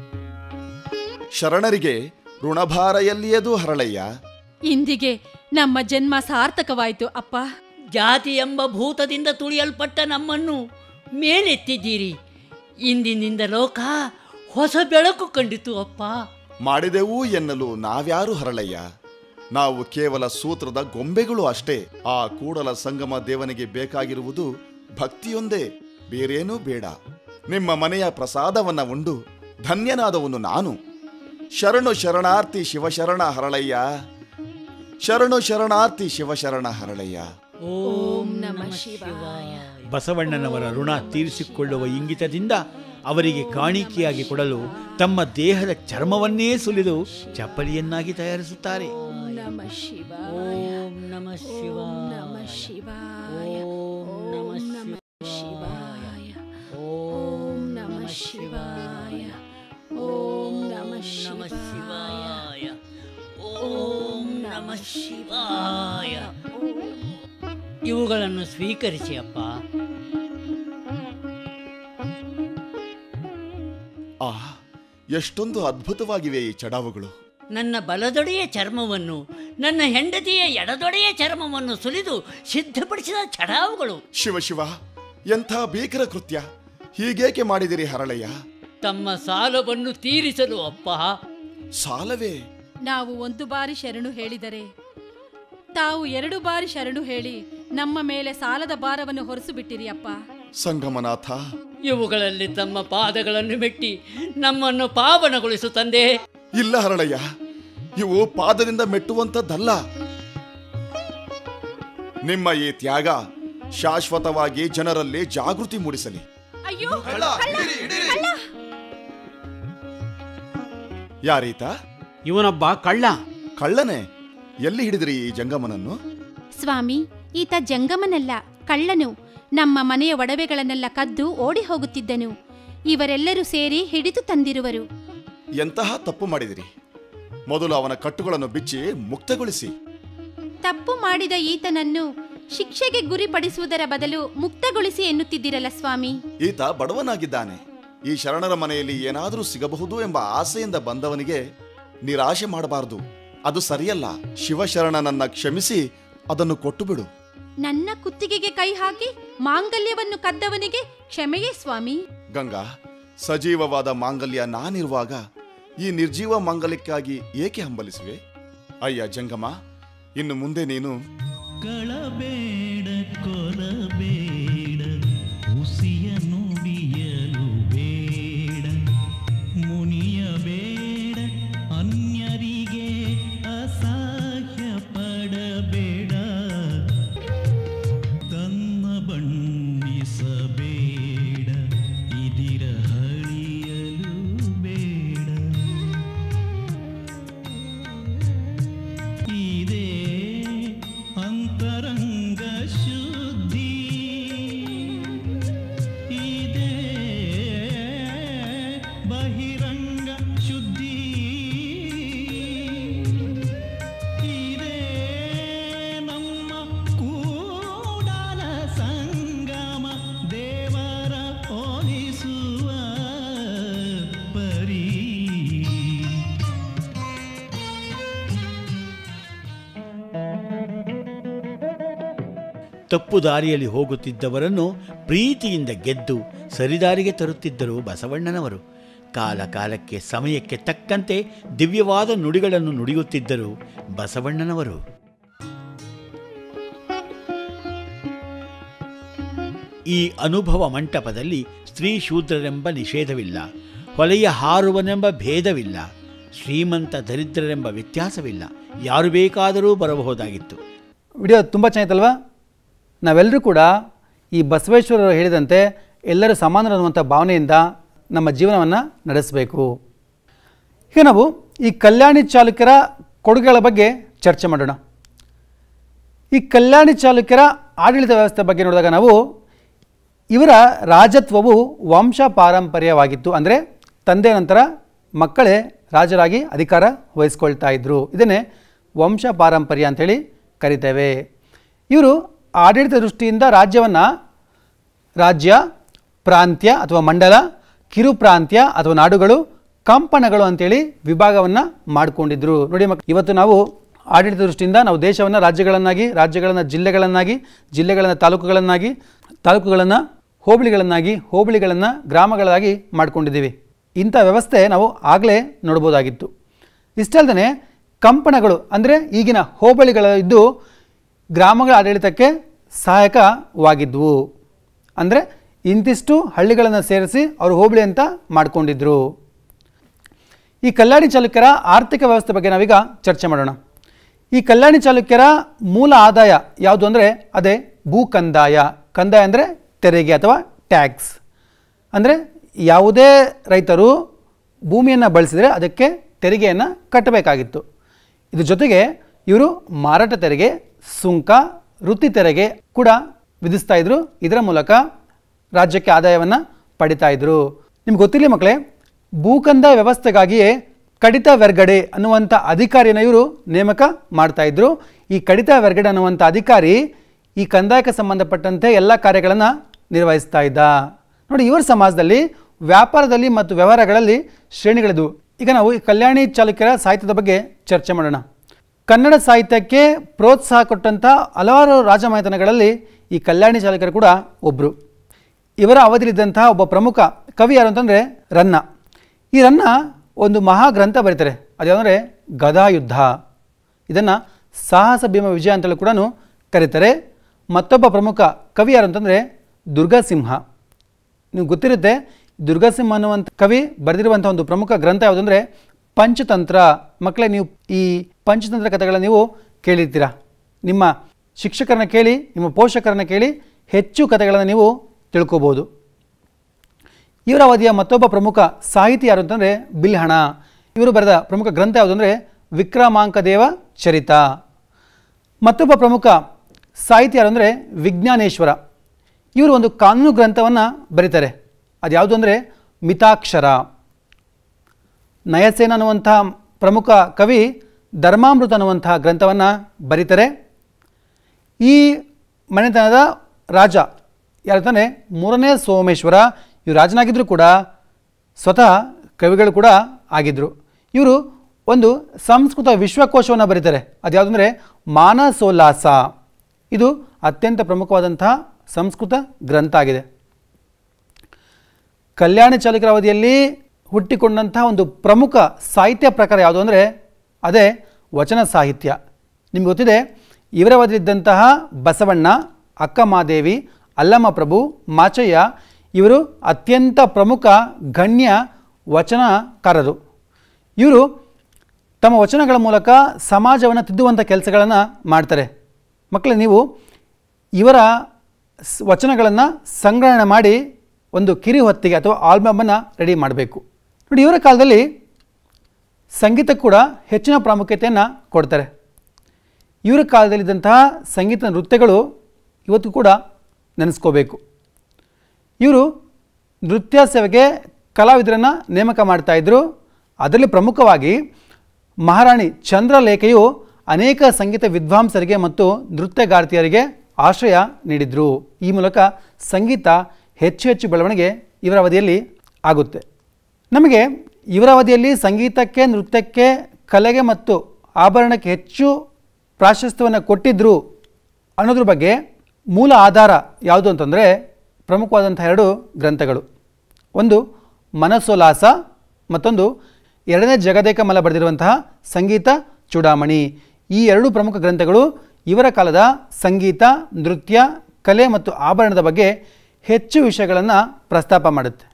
ಶರಣರಿಗೆ ಋಣಭಾರ ಎಲ್ಲಿಯದು ಹರಳಯ್ಯ ಇಂದಿಗೆ ನಮ್ಮ ಜನ್ಮ ಸಾರ್ಥಕವಾಯಿತು ಅಪ್ಪ ಜಾತಿ ಎಂಬ ಭೂತದಿಂದ ತುಳಿಯಲ್ಪಟ್ಟ ನಮ್ಮನ್ನು ಮೇಲೆತ್ತಿದ್ದೀರಿ ಇಂದಿನಿಂದ ಲೋಕ ಹೊಸ ಬೆಳಕು ಕಂಡಿತು ಅಪ್ಪ ಮಾಡಿದೆವು ಎನ್ನಲು ನಾವ್ಯಾರು ಹರಳಯ್ಯ ನಾವು ಕೇವಲ ಸೂತ್ರದ ಗೊಂಬೆಗಳು ಅಷ್ಟೇ ಆ ಕೂಡಲ ಸಂಗಮ ದೇವನಿಗೆ ಬೇಕಾಗಿರುವುದು ಭಕ್ತಿಯೊಂದೇ ಬೇರೇನೂ ಬೇಡ ನಿಮ್ಮ ಮನೆಯ ಪ್ರಸಾದವನ್ನ ಉಂಡು ಧನ್ಯನಾದವನು ನಾನು ಶರಣು ಶರಣಾರ್ಥಿ ಶಿವಶರಣ ಹರಳಯ್ಯ ಶರಣು ಶರಣಾರ್ಥಿ ಶಿವಶರಣ ಹರಳಯ್ಯ ಓಂ ನಮಃ ಶಿವಾಯ ಬಸವಣ್ಣನವರ ಋಣ ತೀರಿಸಿಕೊಳ್ಳುವ ಇಂಗಿತದಿಂದ ಅವರಿಗೆ ಕಾಣಿಕೆಯಾಗಿ ಕೊಡಲು ತಮ್ಮ ದೇಹದ ಚರ್ಮವನ್ನೇ ಸುಲಿದು ಚಪ್ಪಲಿಯನ್ನಾಗಿ ತಯಾರಿಸುತ್ತಾರೆ ನಮಃ ಶಿವಾಯ ಓಂ ನಮಃ ಶಿವಾಯ ನಮಃ ಶಿವಾಯ ಓಂ ನಮಃ ಶಿವಾಯ ಓಂ ನಮಃ ಶಿವಾಯ ಓಂ ನಮಃ ನಮಃ ಶಿವಾಯ ಶಿವಾಯ ಓಂ ನಮಃ ಶಿವಾಯ ಇವುಗಳನ್ನು ಸ್ವೀಕರಿಸಿ ಅಪ್ಪ ಆ ಎಷ್ಟೊಂದು ಅದ್ಭುತವಾಗಿವೆ ಈ ಚಡಾವುಗಳು ನನ್ನ ಬಲದೊಡೆಯ ಚರ್ಮವನ್ನು ನನ್ನ ಹೆಂಡತಿಯ ಎಡದೊಡೆಯ ಚರ್ಮವನ್ನು ಸುಲಿದು ಸಿದ್ಧಪಡಿಸಿದ ಚಡಾವುಗಳು ಶಿವ ಶಿವ ಎಂಥ ಭೀಕರ ಕೃತ್ಯ ಹೀಗೇಕೆ ಮಾಡಿದಿರಿ ಹರಳಯ್ಯ ತಮ್ಮ ಸಾಲವನ್ನು ತೀರಿಸಲು ಅಪ್ಪ ಸಾಲವೇ ನಾವು ಒಂದು ಬಾರಿ ಶರಣು ಹೇಳಿದರೆ ತಾವು ಎರಡು ಬಾರಿ ಶರಣು ಹೇಳಿ ನಮ್ಮ ಮೇಲೆ ಸಾಲದ ಭಾರವನ್ನು ಹೊರಸು ಬಿಟ್ಟಿರಿ ಅಪ್ಪ ಸಂಗಮನಾಥ ಇವುಗಳಲ್ಲಿ ತಮ್ಮ ಪಾದಗಳನ್ನು ಮೆಟ್ಟಿ ನಮ್ಮನ್ನು ಪಾವನಗೊಳಿಸು ತಂದೆ ಇಲ್ಲ ಹರಳಯ್ಯ ಇವು ಪಾದದಿಂದ ಮೆಟ್ಟುವಂಥದ್ದಲ್ಲ ನಿಮ್ಮ ಈ ತ್ಯಾಗ ಶಾಶ್ವತವಾಗಿ ಜನರಲ್ಲಿ ಜಾಗೃತಿ ಮೂಡಿಸಲಿ ಅಯ್ಯೋ ಯಾರೀತ ಇವನೊಬ್ಬ ಕಳ್ಳ ಕಳ್ಳನೆ ಎಲ್ಲಿ ಹಿಡಿದ್ರಿ ಈ ಜಂಗಮನನ್ನು ಸ್ವಾಮಿ ಈತ ಜಂಗಮನಲ್ಲ ಕಳ್ಳನು ನಮ್ಮ ಮನೆಯ ಒಡವೆಗಳನ್ನೆಲ್ಲ ಕದ್ದು ಓಡಿ ಹೋಗುತ್ತಿದ್ದನು ಇವರೆಲ್ಲರೂ ಸೇರಿ ಹಿಡಿದು ತಂದಿರುವರು ಎಂತಹ ತಪ್ಪು ಮಾಡಿದಿರಿ ಮೊದಲು ಅವನ ಕಟ್ಟುಗಳನ್ನು ಬಿಚ್ಚಿ ಮುಕ್ತಗೊಳಿಸಿ ತಪ್ಪು ಮಾಡಿದ ಈತನನ್ನು ಶಿಕ್ಷೆಗೆ ಗುರಿಪಡಿಸುವುದರ ಬದಲು ಮುಕ್ತಗೊಳಿಸಿ ಎನ್ನುತ್ತಿದ್ದಿರಲ್ಲ ಸ್ವಾಮಿ ಈತ ಬಡವನಾಗಿದ್ದಾನೆ ಈ ಶರಣರ ಮನೆಯಲ್ಲಿ ಏನಾದರೂ ಸಿಗಬಹುದು ಎಂಬ ಆಸೆಯಿಂದ ಬಂದವನಿಗೆ ನಿರಾಶೆ ಮಾಡಬಾರದು ಅದು ಸರಿಯಲ್ಲ ಶಿವಶರಣನನ್ನ ಕ್ಷಮಿಸಿ ಅದನ್ನು ಕೊಟ್ಟು ಬಿಡು ನನ್ನ ಕುತ್ತಿಗೆಗೆ ಕೈ ಹಾಕಿ ಮಾಂಗಲ್ಯವನ್ನು ಕದ್ದವನಿಗೆ ಕ್ಷಮೆಯೇ ಸ್ವಾಮಿ ಗಂಗಾ ಸಜೀವವಾದ ಮಾಂಗಲ್ಯ ನಾನಿರುವಾಗ ಈ ನಿರ್ಜೀವ ಮಾಂಗಲ್ಯಕ್ಕಾಗಿ ಏಕೆ ಹಂಬಲಿಸುವೆ ಅಯ್ಯ ಜಂಗಮ ಇನ್ನು ಮುಂದೆ ನೀನು ಕಳಬೇಡ ಕೊಲಬೇಡ ಹುಸಿಯ ನುಡಿಯಲು ಬೇಡ ಮುನಿಯಬೇಡ ಅನ್ಯರಿಗೆ ಅಸಹ್ಯ ಪಡಬೇಡ ತನ್ನ ಬಣ್ಣಿಸಬೇಡ ಇದಿರ ಹಳಿಯಲು ಬೇಡ ಇದೇ ಅಂತರಂಗ ಶುದ್ಧಿ ಇದೇ ಬಹಿರಂಗ ಶುದ್ಧಿ ಇದೇ ನಮ್ಮ ಕೂಡಲ ಸಂಗಮ ದೇವರ ಹೋಲಿಸುವ ಪರಿ ತಪ್ಪು ದಾರಿಯಲ್ಲಿ ಹೋಗುತ್ತಿದ್ದವರನ್ನು ಪ್ರೀತಿಯಿಂದ ಗೆದ್ದು ಸರಿದಾರಿಗೆ ತರುತ್ತಿದ್ದರು ಬಸವಣ್ಣನವರು ಕಾಲ ಕಾಲಕ್ಕೆ ಸಮಯಕ್ಕೆ ತಕ್ಕಂತೆ ದಿವ್ಯವಾದ ನುಡಿಗಳನ್ನು ನುಡಿಯುತ್ತಿದ್ದರು ಬಸವಣ್ಣನವರು ಈ ಅನುಭವ ಮಂಟಪದಲ್ಲಿ ಸ್ತ್ರೀ ಶೂದ್ರರೆಂಬ ನಿಷೇಧವಿಲ್ಲ ಹೊಲೆಯ ಹಾರುವನೆಂಬ ಭೇದವಿಲ್ಲ ಶ್ರೀಮಂತ ದರಿದ್ರರೆಂಬ ವ್ಯತ್ಯಾಸವಿಲ್ಲ ಯಾರು ಬೇಕಾದರೂ ಬರಬಹುದಾಗಿತ್ತು ವಿಡಿಯೋ ತುಂಬ ಚೆನ್ನಾಗಿತ್ತಲ್ವಾ ನಾವೆಲ್ಲರೂ ಕೂಡ ಈ ಬಸವೇಶ್ವರರು ಹೇಳಿದಂತೆ ಎಲ್ಲರೂ ಸಮಾನರು ಅನ್ನುವಂಥ ಭಾವನೆಯಿಂದ ನಮ್ಮ ಜೀವನವನ್ನು ನಡೆಸಬೇಕು ಈಗ ನಾವು ಈ ಕಲ್ಯಾಣಿ ಚಾಲುಕ್ಯರ ಕೊಡುಗೆಗಳ ಬಗ್ಗೆ ಚರ್ಚೆ ಮಾಡೋಣ ಈ ಕಲ್ಯಾಣಿ ಚಾಲುಕ್ಯರ ಆಡಳಿತ ವ್ಯವಸ್ಥೆ ಬಗ್ಗೆ ನೋಡಿದಾಗ ನಾವು ಇವರ ರಾಜತ್ವವು ವಂಶ ಪಾರಂಪರ್ಯವಾಗಿತ್ತು ಅಂದರೆ ತಂದೆ ನಂತರ ಮಕ್ಕಳೇ ರಾಜರಾಗಿ ಅಧಿಕಾರ ವಹಿಸ್ಕೊಳ್ತಾ ಇದ್ದರು ಇದನ್ನೇ ವಂಶ ಪಾರಂಪರ್ಯ ಅಂಥೇಳಿ ಕರಿತೇವೆ ಇವರು ಆಡಳಿತ ದೃಷ್ಟಿಯಿಂದ ರಾಜ್ಯವನ್ನು ರಾಜ್ಯ ಪ್ರಾಂತ್ಯ ಅಥವಾ ಮಂಡಲ ಕಿರು ಪ್ರಾಂತ್ಯ ಅಥವಾ ನಾಡುಗಳು ಕಂಪನಗಳು ಅಂತೇಳಿ ವಿಭಾಗವನ್ನು ಮಾಡಿಕೊಂಡಿದ್ರು ನೋಡಿ ಮಕ್ ಇವತ್ತು ನಾವು ಆಡಳಿತ ದೃಷ್ಟಿಯಿಂದ ನಾವು ದೇಶವನ್ನು ರಾಜ್ಯಗಳನ್ನಾಗಿ ರಾಜ್ಯಗಳನ್ನು ಜಿಲ್ಲೆಗಳನ್ನಾಗಿ ಜಿಲ್ಲೆಗಳನ್ನು ತಾಲೂಕುಗಳನ್ನಾಗಿ ತಾಲೂಕುಗಳನ್ನು ಹೋಬಳಿಗಳನ್ನಾಗಿ ಹೋಬಳಿಗಳನ್ನು ಗ್ರಾಮಗಳಾಗಿ ಮಾಡ್ಕೊಂಡಿದ್ದೀವಿ ಇಂಥ ವ್ಯವಸ್ಥೆ ನಾವು ಆಗಲೇ ನೋಡ್ಬೋದಾಗಿತ್ತು ಇಷ್ಟಲ್ಲದೆ ಕಂಪನಗಳು ಅಂದರೆ ಈಗಿನ ಹೋಬಳಿಗಳ ಇದ್ದು ಗ್ರಾಮಗಳ ಆಡಳಿತಕ್ಕೆ ಸಹಾಯಕವಾಗಿದ್ವು ಅಂದರೆ ಇಂತಿಷ್ಟು ಹಳ್ಳಿಗಳನ್ನು ಸೇರಿಸಿ ಅವರು ಹೋಬಳಿ ಅಂತ ಮಾಡ್ಕೊಂಡಿದ್ರು ಈ ಕಲ್ಯಾಣಿ ಚಾಲುಕ್ಯರ ಆರ್ಥಿಕ ವ್ಯವಸ್ಥೆ ಬಗ್ಗೆ ನಾವೀಗ ಚರ್ಚೆ ಮಾಡೋಣ ಈ ಕಲ್ಯಾಣಿ ಚಾಲುಕ್ಯರ ಮೂಲ ಆದಾಯ ಯಾವುದು ಅಂದರೆ ಅದೇ ಭೂ ಕಂದಾಯ ಕಂದಾಯ ಅಂದರೆ ತೆರಿಗೆ ಅಥವಾ ಟ್ಯಾಕ್ಸ್ ಅಂದರೆ ಯಾವುದೇ ರೈತರು ಭೂಮಿಯನ್ನು ಬಳಸಿದರೆ ಅದಕ್ಕೆ ತೆರಿಗೆಯನ್ನು ಕಟ್ಟಬೇಕಾಗಿತ್ತು ಇದ್ರ ಜೊತೆಗೆ ಇವರು ಮಾರಾಟ ತೆರಿಗೆ ಸುಂಕ ವೃತ್ತಿ ತೆರಿಗೆ ಕೂಡ ವಿಧಿಸ್ತಾ ಇದ್ರು ಇದರ ಮೂಲಕ ರಾಜ್ಯಕ್ಕೆ ಆದಾಯವನ್ನು ಪಡಿತಾ ಇದ್ರು ನಿಮ್ಗೆ ಗೊತ್ತಿರಲಿ ಮಕ್ಕಳೇ ಭೂಕಂದಾಯ ವ್ಯವಸ್ಥೆಗಾಗಿಯೇ ಕಡಿತ ವೆರ್ಗಡೆ ಅನ್ನುವಂಥ ಅಧಿಕಾರಿಯನ್ನು ಇವರು ನೇಮಕ ಮಾಡ್ತಾ ಇದ್ರು ಈ ಕಡಿತ ವೆರ್ಗಡೆ ಅನ್ನುವಂಥ ಅಧಿಕಾರಿ ಈ ಕಂದಾಯಕ್ಕೆ ಸಂಬಂಧಪಟ್ಟಂತೆ ಎಲ್ಲ ಕಾರ್ಯಗಳನ್ನು ನಿರ್ವಹಿಸ್ತಾ ಇದ್ದ ನೋಡಿ ಇವರ ಸಮಾಜದಲ್ಲಿ ವ್ಯಾಪಾರದಲ್ಲಿ ಮತ್ತು ವ್ಯವಹಾರಗಳಲ್ಲಿ ಶ್ರೇಣಿಗಳಿದ್ವು ಈಗ ನಾವು ಈ ಕಲ್ಯಾಣಿ ಚಾಲುಕ್ಯರ ಸಾಹಿತ್ಯದ ಬಗ್ಗೆ ಚರ್ಚೆ ಮಾಡೋಣ ಕನ್ನಡ ಸಾಹಿತ್ಯಕ್ಕೆ ಪ್ರೋತ್ಸಾಹ ಕೊಟ್ಟಂಥ ಹಲವಾರು ರಾಜಮನೆತನಗಳಲ್ಲಿ ಈ ಕಲ್ಯಾಣಿ ಚಾಲುಕ್ಯರು ಕೂಡ ಒಬ್ಬರು ಇವರ ಅವಧಿಯಲ್ಲಿದ್ದಂತಹ ಒಬ್ಬ ಪ್ರಮುಖ ಕವಿ ಯಾರು ಅಂತಂದರೆ ರನ್ನ ಈ ರನ್ನ ಒಂದು ಮಹಾ ಗ್ರಂಥ ಬರೀತಾರೆ ಅದ್ಯಾವಂದರೆ ಗದಾಯುದ್ಧ ಇದನ್ನು ಸಾಹಸ ಭೀಮ ವಿಜಯ ಅಂತಲೂ ಕೂಡ ಕರೀತಾರೆ ಮತ್ತೊಬ್ಬ ಪ್ರಮುಖ ಕವಿ ಯಾರು ಅಂತಂದರೆ ದುರ್ಗಾಸಿಂಹ ನೀವು ಗೊತ್ತಿರುತ್ತೆ ದುರ್ಗಾಸಿಂಹ ಅನ್ನುವಂಥ ಕವಿ ಬರೆದಿರುವಂಥ ಒಂದು ಪ್ರಮುಖ ಗ್ರಂಥ ಯಾವುದಂದರೆ ಪಂಚತಂತ್ರ ಮಕ್ಕಳೇ ನೀವು ಈ ಪಂಚತಂತ್ರ ಕಥೆಗಳನ್ನು ನೀವು ಕೇಳಿರ್ತೀರಾ ನಿಮ್ಮ ಶಿಕ್ಷಕರನ್ನ ಕೇಳಿ ನಿಮ್ಮ ಪೋಷಕರನ್ನ ಕೇಳಿ ಹೆಚ್ಚು ಕಥೆಗಳನ್ನು ನೀವು ತಿಳ್ಕೊಬೋದು ಇವರ ಅವಧಿಯ ಮತ್ತೊಬ್ಬ ಪ್ರಮುಖ ಸಾಹಿತಿ ಯಾರು ಅಂತಂದರೆ ಬಿಲ್ಹಣ ಇವರು ಬರೆದ ಪ್ರಮುಖ ಗ್ರಂಥ ಯಾವುದಂದರೆ ವಿಕ್ರಮಾಂಕದೇವ ಚರಿತ ಮತ್ತೊಬ್ಬ ಪ್ರಮುಖ ಸಾಹಿತಿ ಯಾರು ಅಂದರೆ ವಿಜ್ಞಾನೇಶ್ವರ ಇವರು ಒಂದು ಕಾನೂನು ಗ್ರಂಥವನ್ನು ಬರೀತಾರೆ ಅದು ಯಾವುದು ಅಂದರೆ ಮಿತಾಕ್ಷರ ನಯಸೇನ ಅನ್ನುವಂಥ ಪ್ರಮುಖ ಕವಿ ಧರ್ಮಾಮೃತ ಅನ್ನುವಂಥ ಗ್ರಂಥವನ್ನು ಬರೀತಾರೆ ಈ ಮನೆತನದ ರಾಜ ಯಾರಂತಾನೆ ಮೂರನೇ ಸೋಮೇಶ್ವರ ಇವರು ರಾಜನಾಗಿದ್ದರೂ ಕೂಡ ಸ್ವತಃ ಕವಿಗಳು ಕೂಡ ಆಗಿದ್ದರು ಇವರು ಒಂದು ಸಂಸ್ಕೃತ ವಿಶ್ವಕೋಶವನ್ನು ಬರೀತಾರೆ ಅದು ಯಾವುದಂದರೆ ಮಾನಸೋಲ್ಲಾಸ ಇದು ಅತ್ಯಂತ ಪ್ರಮುಖವಾದಂತಹ ಸಂಸ್ಕೃತ ಗ್ರಂಥ ಆಗಿದೆ ಕಲ್ಯಾಣ ಚಾಲುಕ್ಯರ ಅವಧಿಯಲ್ಲಿ ಹುಟ್ಟಿಕೊಂಡಂತಹ ಒಂದು ಪ್ರಮುಖ ಸಾಹಿತ್ಯ ಪ್ರಕಾರ ಯಾವುದು ಅಂದರೆ ಅದೇ ವಚನ ಸಾಹಿತ್ಯ ನಿಮ್ಗೆ ಗೊತ್ತಿದೆ ಇವರ ಅವಧಿಯಲ್ಲಿದ್ದಂತಹ ಬಸವಣ್ಣ ಅಕ್ಕಮಾದೇವಿ ಅಲ್ಲಮ್ಮ ಪ್ರಭು ಮಾಚಯ್ಯ ಇವರು ಅತ್ಯಂತ ಪ್ರಮುಖ ಗಣ್ಯ ವಚನಕಾರರು ಇವರು ತಮ್ಮ ವಚನಗಳ ಮೂಲಕ ಸಮಾಜವನ್ನು ತಿದ್ದುವಂಥ ಕೆಲಸಗಳನ್ನು ಮಾಡ್ತಾರೆ ಮಕ್ಕಳೇ ನೀವು ಇವರ ಸ್- ವಚನಗಳನ್ನು ಸಂಗ್ರಹಣೆ ಮಾಡಿ ಒಂದು ಕಿರಿ ಹೊತ್ತಿಗೆ ಅಥವಾ ಆಲ್ಬಮನ್ನು ರೆಡಿ ಮಾಡಬೇಕು ನೋಡಿ ಇವರ ಕಾಲದಲ್ಲಿ ಸಂಗೀತಕ್ಕೆ ಕೂಡ ಹೆಚ್ಚಿನ ಪ್ರಾಮುಖ್ಯತೆಯನ್ನು ಕೊಡ್ತಾರೆ ಇವರ ಕಾಲದಲ್ಲಿದ್ದಂತಹ ಸಂಗೀತ ನೃತ್ಯಗಳು ಇವತ್ತು ಕೂಡ ನೆನೆಸ್ಕೋಬೇಕು ಇವರು ನೃತ್ಯ ಸೇವೆಗೆ ಕಲಾವಿದರನ್ನು ನೇಮಕ ಮಾಡ್ತಾಯಿದ್ರು ಅದರಲ್ಲಿ ಪ್ರಮುಖವಾಗಿ ಮಹಾರಾಣಿ ಚಂದ್ರಲೇಖೆಯು ಅನೇಕ ಸಂಗೀತ ವಿದ್ವಾಂಸರಿಗೆ ಮತ್ತು ನೃತ್ಯಗಾರ್ತಿಯರಿಗೆ ಆಶ್ರಯ ನೀಡಿದರು ಈ ಮೂಲಕ ಸಂಗೀತ ಹೆಚ್ಚು ಹೆಚ್ಚು ಬೆಳವಣಿಗೆ ಇವರ ಅವಧಿಯಲ್ಲಿ ಆಗುತ್ತೆ ನಮಗೆ ಇವರ ಅವಧಿಯಲ್ಲಿ ಸಂಗೀತಕ್ಕೆ ನೃತ್ಯಕ್ಕೆ ಕಲೆಗೆ ಮತ್ತು ಆಭರಣಕ್ಕೆ ಹೆಚ್ಚು ಪ್ರಾಶಸ್ತ್ಯವನ್ನು ಕೊಟ್ಟಿದ್ದರು ಅನ್ನೋದ್ರ ಬಗ್ಗೆ ಮೂಲ ಆಧಾರ ಯಾವುದು ಅಂತಂದರೆ ಪ್ರಮುಖವಾದಂಥ ಎರಡು ಗ್ರಂಥಗಳು ಒಂದು ಮನಸೋಲ್ಲಾಸ ಮತ್ತೊಂದು ಎರಡನೇ ಜಗದೇಕಮಲ ಬರೆದಿರುವಂತಹ ಸಂಗೀತ ಚೂಡಾಮಣಿ ಈ ಎರಡು ಪ್ರಮುಖ ಗ್ರಂಥಗಳು ಇವರ ಕಾಲದ ಸಂಗೀತ ನೃತ್ಯ ಕಲೆ ಮತ್ತು ಆಭರಣದ ಬಗ್ಗೆ ಹೆಚ್ಚು ವಿಷಯಗಳನ್ನು ಪ್ರಸ್ತಾಪ ಮಾಡುತ್ತೆ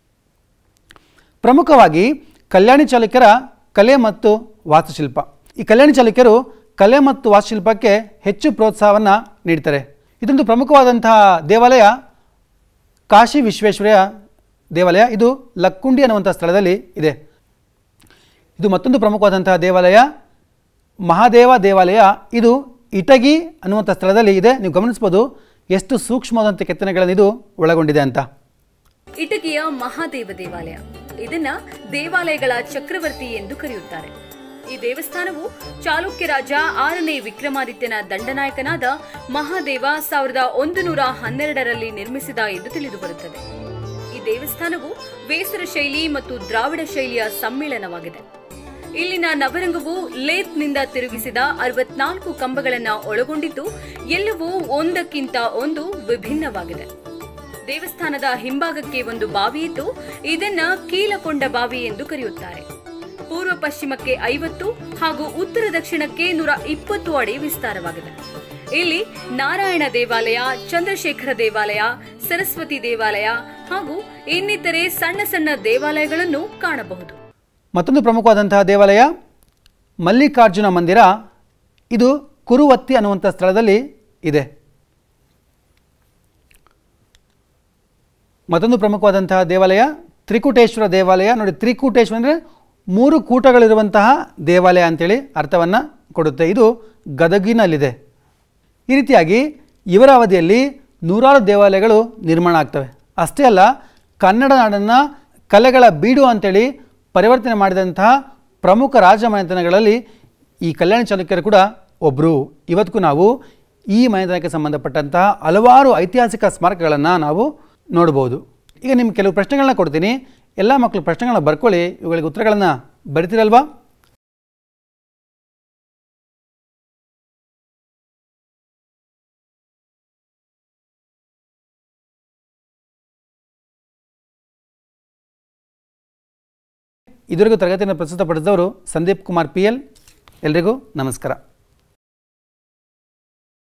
ಪ್ರಮುಖವಾಗಿ ಕಲ್ಯಾಣಿ ಚಾಲುಕ್ಯರ ಕಲೆ ಮತ್ತು ವಾಸ್ತುಶಿಲ್ಪ ಈ ಕಲ್ಯಾಣಿ ಚಾಲುಕ್ಯರು ಕಲೆ ಮತ್ತು ವಾಸ್ತುಶಿಲ್ಪಕ್ಕೆ ಹೆಚ್ಚು ಪ್ರೋತ್ಸಾಹವನ್ನು ನೀಡ್ತಾರೆ ಇದೊಂದು ಪ್ರಮುಖವಾದಂತಹ ದೇವಾಲಯ ಕಾಶಿ ವಿಶ್ವೇಶ್ವರಯ್ಯ ದೇವಾಲಯ ಇದು ಲಕ್ಕುಂಡಿ ಅನ್ನುವಂಥ ಸ್ಥಳದಲ್ಲಿ ಇದೆ ಇದು ಮತ್ತೊಂದು ಪ್ರಮುಖವಾದಂತಹ ದೇವಾಲಯ ಮಹಾದೇವ ದೇವಾಲಯ ಇದು ಇಟಗಿ ಅನ್ನುವಂಥ ಸ್ಥಳದಲ್ಲಿ ಇದೆ ನೀವು ಗಮನಿಸ್ಬೋದು ಎಷ್ಟು ಸೂಕ್ಷ್ಮವಾದಂಥ ಕೆತ್ತನೆಗಳನ್ನು ಇದು ಒಳಗೊಂಡಿದೆ ಅಂತ ಇಟಗಿಯ ಮಹಾದೇವ ದೇವಾಲಯ ಇದನ್ನ ದೇವಾಲಯಗಳ ಚಕ್ರವರ್ತಿ ಎಂದು ಕರೆಯುತ್ತಾರೆ ಈ ದೇವಸ್ಥಾನವು ಚಾಲುಕ್ಯ ರಾಜ ಆರನೇ ವಿಕ್ರಮಾದಿತ್ಯನ ದಂಡನಾಯಕನಾದ ಮಹಾದೇವ ಸಾವಿರದ ಒಂದು ನೂರ ಹನ್ನೆರಡರಲ್ಲಿ ನಿರ್ಮಿಸಿದ ಎಂದು ತಿಳಿದುಬರುತ್ತದೆ ಈ ದೇವಸ್ಥಾನವು ವೇಸರ ಶೈಲಿ ಮತ್ತು ದ್ರಾವಿಡ ಶೈಲಿಯ ಸಮ್ಮಿಳನವಾಗಿದೆ ಇಲ್ಲಿನ ನವರಂಗವು ಲೇತ್ನಿಂದ ತಿರುಗಿಸಿದ ಅರವತ್ನಾಲ್ಕು ಕಂಬಗಳನ್ನ ಒಳಗೊಂಡಿದ್ದು ಎಲ್ಲವೂ ಒಂದಕ್ಕಿಂತ ಒಂದು ವಿಭಿನ್ನವಾಗಿದೆ ದೇವಸ್ಥಾನದ ಹಿಂಭಾಗಕ್ಕೆ ಒಂದು ಬಾವಿ ಇದ್ದು ಇದನ್ನ ಕೀಲಕೊಂಡ ಬಾವಿ ಎಂದು ಕರೆಯುತ್ತಾರೆ ಪೂರ್ವ ಪಶ್ಚಿಮಕ್ಕೆ ಐವತ್ತು ಹಾಗೂ ಉತ್ತರ ದಕ್ಷಿಣಕ್ಕೆ ನೂರ ಇಪ್ಪತ್ತು ಅಡಿ ವಿಸ್ತಾರವಾಗಿದೆ ಇಲ್ಲಿ ನಾರಾಯಣ ದೇವಾಲಯ ಚಂದ್ರಶೇಖರ ದೇವಾಲಯ ಸರಸ್ವತಿ ದೇವಾಲಯ ಹಾಗೂ ಇನ್ನಿತರೆ ಸಣ್ಣ ಸಣ್ಣ ದೇವಾಲಯಗಳನ್ನು ಕಾಣಬಹುದು ಮತ್ತೊಂದು ಪ್ರಮುಖವಾದಂತಹ ದೇವಾಲಯ ಮಲ್ಲಿಕಾರ್ಜುನ ಮಂದಿರ ಇದು ಕುರುವತ್ತಿ ಅನ್ನುವಂಥ ಸ್ಥಳದಲ್ಲಿ ಇದೆ ಮತ್ತೊಂದು ಪ್ರಮುಖವಾದಂತಹ ದೇವಾಲಯ ತ್ರಿಕೂಟೇಶ್ವರ ದೇವಾಲಯ ನೋಡಿ ತ್ರಿಕೂಟೇಶ್ವರ ಅಂದರೆ ಮೂರು ಕೂಟಗಳಿರುವಂತಹ ದೇವಾಲಯ ಅಂತೇಳಿ ಅರ್ಥವನ್ನು ಕೊಡುತ್ತೆ ಇದು ಗದಗಿನಲ್ಲಿದೆ ಈ ರೀತಿಯಾಗಿ ಇವರ ಅವಧಿಯಲ್ಲಿ ನೂರಾರು ದೇವಾಲಯಗಳು ನಿರ್ಮಾಣ ಆಗ್ತವೆ ಅಷ್ಟೇ ಅಲ್ಲ ಕನ್ನಡ ನಾಡನ್ನು ಕಲೆಗಳ ಬೀಡು ಅಂತೇಳಿ ಪರಿವರ್ತನೆ ಮಾಡಿದಂತಹ ಪ್ರಮುಖ ರಾಜಮನೆತನಗಳಲ್ಲಿ ಈ ಕಲ್ಯಾಣ ಚಾಲುಕ್ಯರು ಕೂಡ ಒಬ್ಬರು ಇವತ್ತಿಗೂ ನಾವು ಈ ಮನೆತನಕ್ಕೆ ಸಂಬಂಧಪಟ್ಟಂತಹ ಹಲವಾರು ಐತಿಹಾಸಿಕ ಸ್ಮಾರಕಗಳನ್ನು ನಾವು ನೋಡ್ಬೋದು ಈಗ ನಿಮ್ಗೆ ಕೆಲವು ಪ್ರಶ್ನೆಗಳನ್ನ ಕೊಡ್ತೀನಿ ಎಲ್ಲ ಮಕ್ಕಳು ಪ್ರಶ್ನೆಗಳನ್ನ ಬರ್ಕೊಳ್ಳಿ ಇವುಗಳಿಗೆ ಉತ್ತರಗಳನ್ನು ಬರಿತೀರಲ್ವಾ ಇದುವರೆಗೂ ತರಗತಿಯನ್ನು ಪ್ರಸ್ತುತಪಡಿಸಿದವರು ಸಂದೀಪ್ ಕುಮಾರ್ ಪಿ ಎಲ್ ಎಲ್ರಿಗೂ ನಮಸ್ಕಾರ